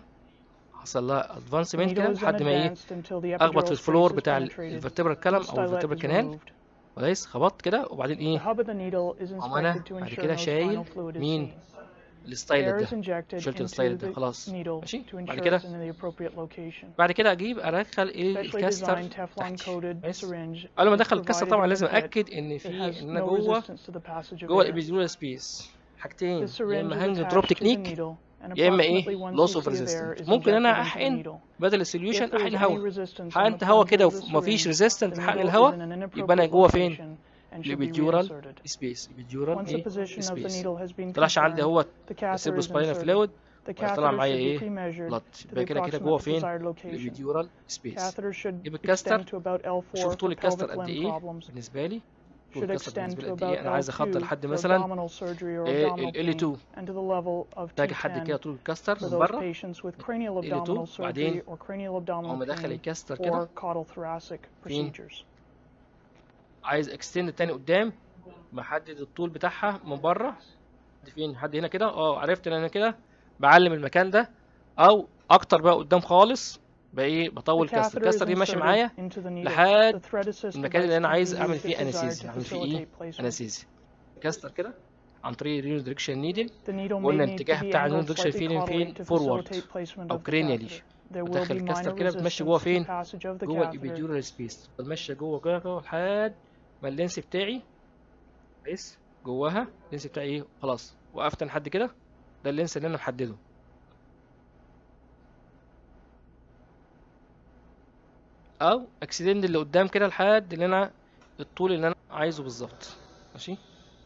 حصل لها The ادفانسمنت needle كده is then لحد ما ايه advanced until the اخبط epidural في الفلور space is بتاع penetrated. الفرتبرال The كلم او stylet الفرتبرال is كانال removed. كويس خبطت كده وبعدين The ايه hub of the needle is قام انا inspected to بعد ensure كده no شايل spinal fluid is مين seen. الستايلت Air is ده injected شلت into الستايلت ده the خلاص needle ماشي to بعد ensure كده it's in the appropriate location. بعد كده اجيب ادخل ايه Specially الكاستر designed Teflon تحت coated كويس syringe قبل ما is ادخل الكاستر provided طبعا in the لازم kit. اتاكد ان It في has ان انا no جوه resistance to the passage of جوه air. الابيديورال سبيس حاجتين This يا syringe اما is هانج دروب attached to the تكنيك needle and يا اما ايه approximately 1 لوس اوف cc of air ريزيستنس is ممكن injected انا into the احقن needle. بدل If السوليوشن there is احقن any هواء resistance on the حقنت هواء plunge كده of the ومفيش syringe, ريزيستنس the حقن needle is الهواء in an يبقى انا inappropriate جوه فين location and should be الابيديورال reinserted. سبيس الابيديورال Once the ايه position of the سبيس needle has been طلعش عندي confirmed, اهوت the catheter السيربو is سباينال inserted. فلويد The طلع catheter معايا should be ايه pre-measured بلط to the يبقى كده كده جوه approximate فين desired location. الابيديورال سبيس Catheter should يبقى extend الكاستر to about L4 شوف for طول الكاستر pelvic قد limb ايه problems. بالنسبه لي طول Should الكاستر extend بالنسبه to لي قد ايه about انا عايز اخبط L2 لحد for مثلا abdominal surgery or إيه abdominal ال pain L2 and to the level of باجي حد كده T10 طول الكاستر for من those بره patients with cranial L2 abdominal بعدين surgery or cranial اقوم abdominal مدخل pain الكاستر or كده caudal thoracic فين procedures. عايز اكستند تاني قدام بحدد الطول بتاعها من بره دي فين لحد هنا كده اه عرفت ان انا كده بعلم المكان ده او اكتر بقى قدام خالص بقى ايه The بطول الكاستر catheter is الكاستر دي ماشي inserted معايا into the needle. لحد The thread assist المكان device اللي انا can be عايز اعمل used if فيه desired انستيزيا to اعمل فيه ايه facilitate placement. انستيزيا الكاستر كده عن طريق الرينو دايركشن نيدل The needle may قلنا need to الاتجاه be بتاع الرينو angled دايركشن slightly فين فين caudally to فورورد facilitate placement او of the كرينيالي catheter. There will بدخل be minor الكاستر كده resistance بتمشي جوه to فين passage of the جوه catheter. الابيديورال سبيس بتمشي جوه كده كده لحد ما اللينس بتاعي كويس جواها اللينس بتاعي ايه خلاص وقفت لحد كده ده اللينس اللي انا محدده او اكسيدنت اللي قدام كده لحد اللي انا الطول اللي انا عايزه بالظبط ماشي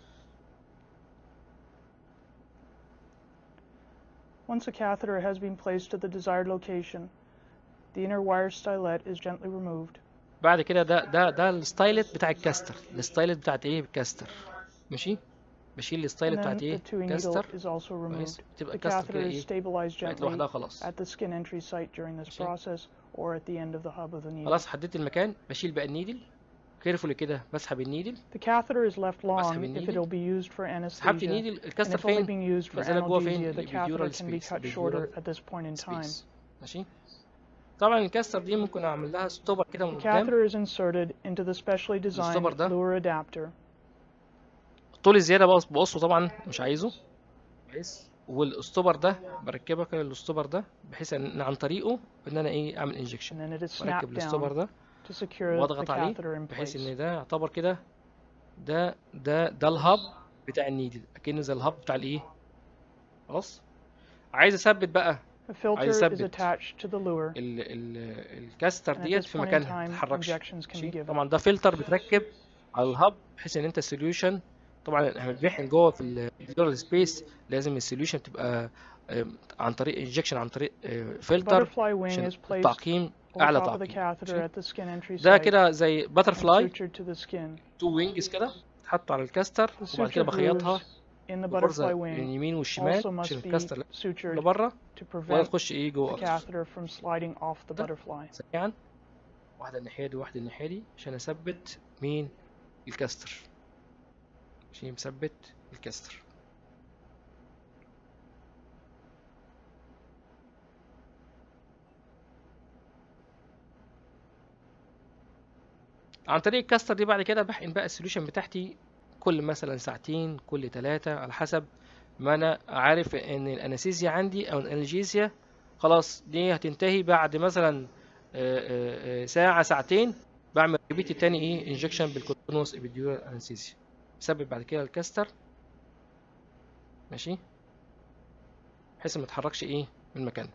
Once a catheter has been placed to the desired location, the inner wire stylet is gently removed. بعد كده ده ده ده الستايلت بتاع الكاستر الستايلت بتاعت ايه الكاستر ماشي بشيل And الستايلت then بتاعت the ايه TUI needle كاستر is also كويس removed. تبقى The الكاستر catheter كده is ايه stabilized بقت gently لوحدها خلاص at the skin entry site during this ماشي. process or at the end of the hub of the needle. خلاص حددت المكان بشيل بقى النيدل كيرفولي كده بسحب النيدل The catheter is left long بسحب if النيدل. it will be used for سحبت anesthesia. النيدل And الكاستر if only فين being used for نزلها جوه فين؟ analgesia, the catheter الابيديورال can be سبيس cut shorter الابيديورال at this point in time. سبيس ماشي طبعا الكاستر دي ممكن اعمل لها ستوبر كده من The قدام catheter is inserted into the specially designed الستوبر ده. lure adapter. الطول الزياده بقص بقصه طبعا مش عايزه كويس والستوبر ده بركبها كده الستوبر ده بحيث ان عن طريقه ان انا ايه اعمل and انجكشن then it is بركب snapped الستوبر down ده to secure the واضغط عليه catheter in بحيث place. ان ده يعتبر كده ده ده ده الهب بتاع النيدل اكنه زي الهب بتاع الايه خلاص عايز اثبت بقى A filter عايز is أثبت. attached to the lure. ال ال الكاستر And at ديت this في point in مكانها ما time, تتحركش injections can be ماشي given. طبعا ده فلتر بتركب على الهب بحيث ان انت السوليوشن طبعا احنا بنحقن جوه في الديورال سبيس لازم السوليوشن تبقى آم، عن طريق انجكشن عن طريق فلتر Butterfly wing عشان is placed التعقيم on اعلى top of the تعقيم catheter ماشي؟ at the skin entry ده site كده زي and باترفلاي sutured to the skin. تو وينجز كده تحط على الكاستر The وبعد كده suture بخيطها grooves in the بغرزة butterfly من wing اليمين والشمال also عشان must be الكاستر sutured لبره to ولا prevent تخش ايه the جوه اكتر catheter from sliding off the ده. butterfly. سريعا واحدة الناحية دي وواحدة الناحية دي عشان اثبت مين الكاستر عشان مثبت الكاستر عن طريق الكاستر دي بعد كده بحقن بقى السوليوشن بتاعتي كل مثلا ساعتين كل ثلاثة على حسب ما انا عارف ان الانستيزيا عندي او الانالجيزيا خلاص دي هتنتهي بعد مثلا آه، آه، آه، ساعة ساعتين بعمل ريبيت تاني ايه انجكشن بالكونتينوس ابيديورال انستيزيا بسبب بعد كده الكاستر ماشي بحيث ما يتحركش ايه من مكانه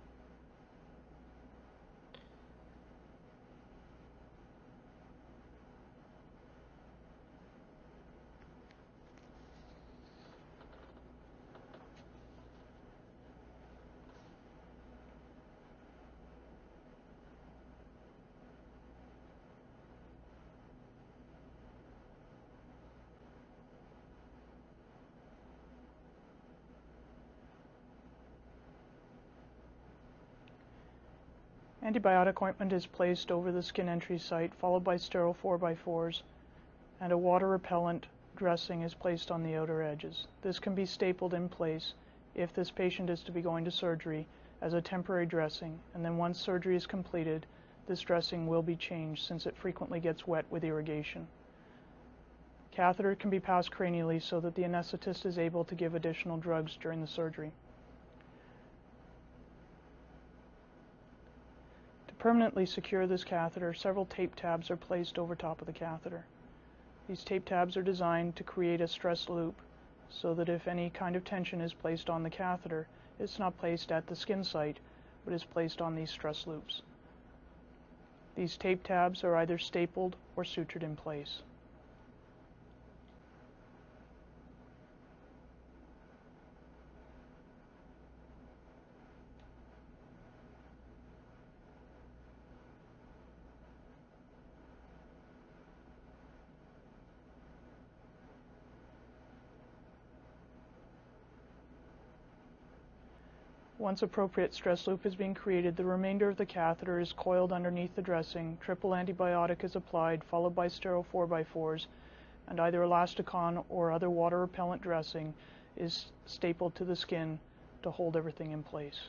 Antibiotic ointment is placed over the skin entry site, followed by sterile 4x4s, and a water repellent dressing is placed on the outer edges. This can be stapled in place if this patient is to be going to surgery as a temporary dressing, and then once surgery is completed, this dressing will be changed since it frequently gets wet with irrigation. Catheter can be passed cranially so that the anesthetist is able to give additional drugs during the surgery. To permanently secure this catheter, several tape tabs are placed over top of the catheter. These tape tabs are designed to create a stress loop so that if any kind of tension is placed on the catheter, it's not placed at the skin site, but is placed on these stress loops. These tape tabs are either stapled or sutured in place. Once appropriate stress loop has been created, the remainder of the catheter is coiled underneath the dressing, triple antibiotic is applied, followed by sterile 4x4s, and either elasticon or other water repellent dressing is stapled to the skin to hold everything in place.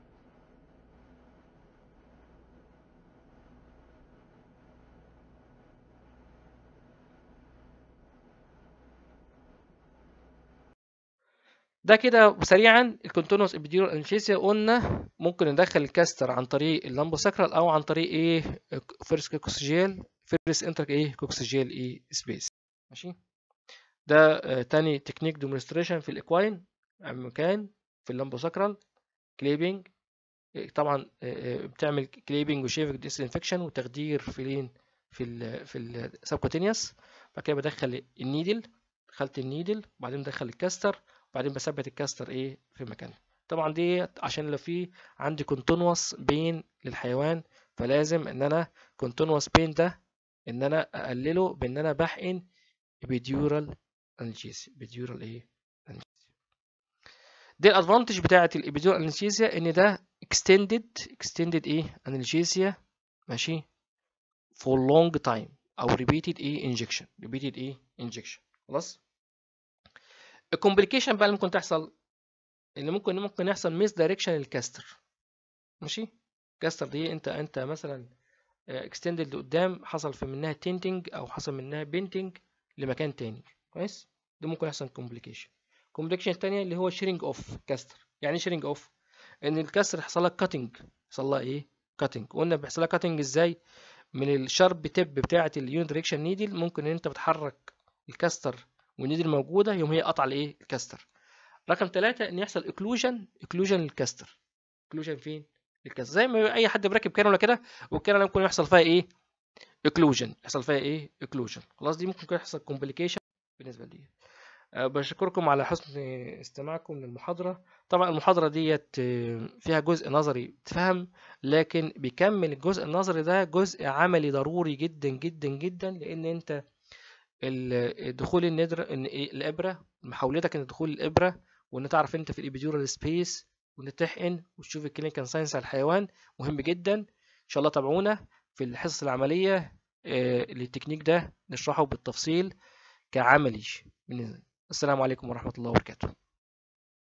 ده كده سريعا الكونتينوس ابيديورال انستيزيا قلنا ممكن ندخل الكاستر عن طريق اللامبو ساكرال او عن طريق ايه فيرست كوكسجيل فيرست انتر ايه كوكسجيل ايه سبيس ماشي ده آه تاني تكنيك ديمونستريشن في الاكواين مكان في اللامبو ساكرال كليبنج طبعا آه بتعمل كليبنج وشيفنج ديس انفكشن وتخدير في لين في ال في السبكوتينيوس بعد كده بدخل النيدل دخلت النيدل وبعدين بدخل الكاستر بعدين بثبت الكاستر ايه في مكانه طبعا دي عشان لو في عندي كونتينوس بين للحيوان فلازم ان انا كونتينوس بين ده ان انا اقلله بان انا بحقن بيديورال انالجيزيا بيديورال ايه انالجيزيا دي الادفانتج بتاعه الابيديورال انالجيزيا ان ده اكستندد اكستندد ايه انالجيزيا ماشي for long time او repeated ايه injection repeated ايه injection خلاص الكومبليكيشن بقى اللي ممكن تحصل اللي ممكن ممكن يحصل ميس دايركشن للكاستر ماشي الكاستر دي انت انت مثلا اكستندد لقدام حصل في منها تينتنج او حصل منها بينتنج لمكان تاني كويس ده ممكن يحصل كومبليكيشن الكومبليكيشن التانية اللي هو شيرنج اوف كاستر يعني شيرنج اوف ان الكاستر يحصل لها كاتنج يحصل لها ايه كاتنج قلنا بيحصل لها كاتنج ازاي من الشارب تيب بتاعه اليونت دايركشن نيدل ممكن ان انت بتحرك الكاستر والنيدل موجوده يوم هي قطع الايه الكاستر رقم ثلاثة ان يحصل اكلوجن اكلوجن للكاستر اكلوجن فين الكاستر زي ما اي حد بيركب كانولا كده والكانولا ممكن يحصل فيها ايه اكلوجن يحصل فيها ايه اكلوجن خلاص دي ممكن يحصل كومبليكيشن بالنسبه لي أه بشكركم على حسن استماعكم للمحاضرة طبعا المحاضرة ديت فيها جزء نظري تفهم لكن بيكمل الجزء النظري ده جزء عملي ضروري جدا جدا جدا لان انت دخول الندر الابره محاولتك ان دخول الابره وان تعرف انت في الابيدورال سبيس وان تحقن وتشوف الكلينيكال ساينس على الحيوان مهم جدا ان شاء الله تابعونا في الحصص العمليه للتكنيك ده نشرحه بالتفصيل كعملي السلام عليكم ورحمه الله وبركاته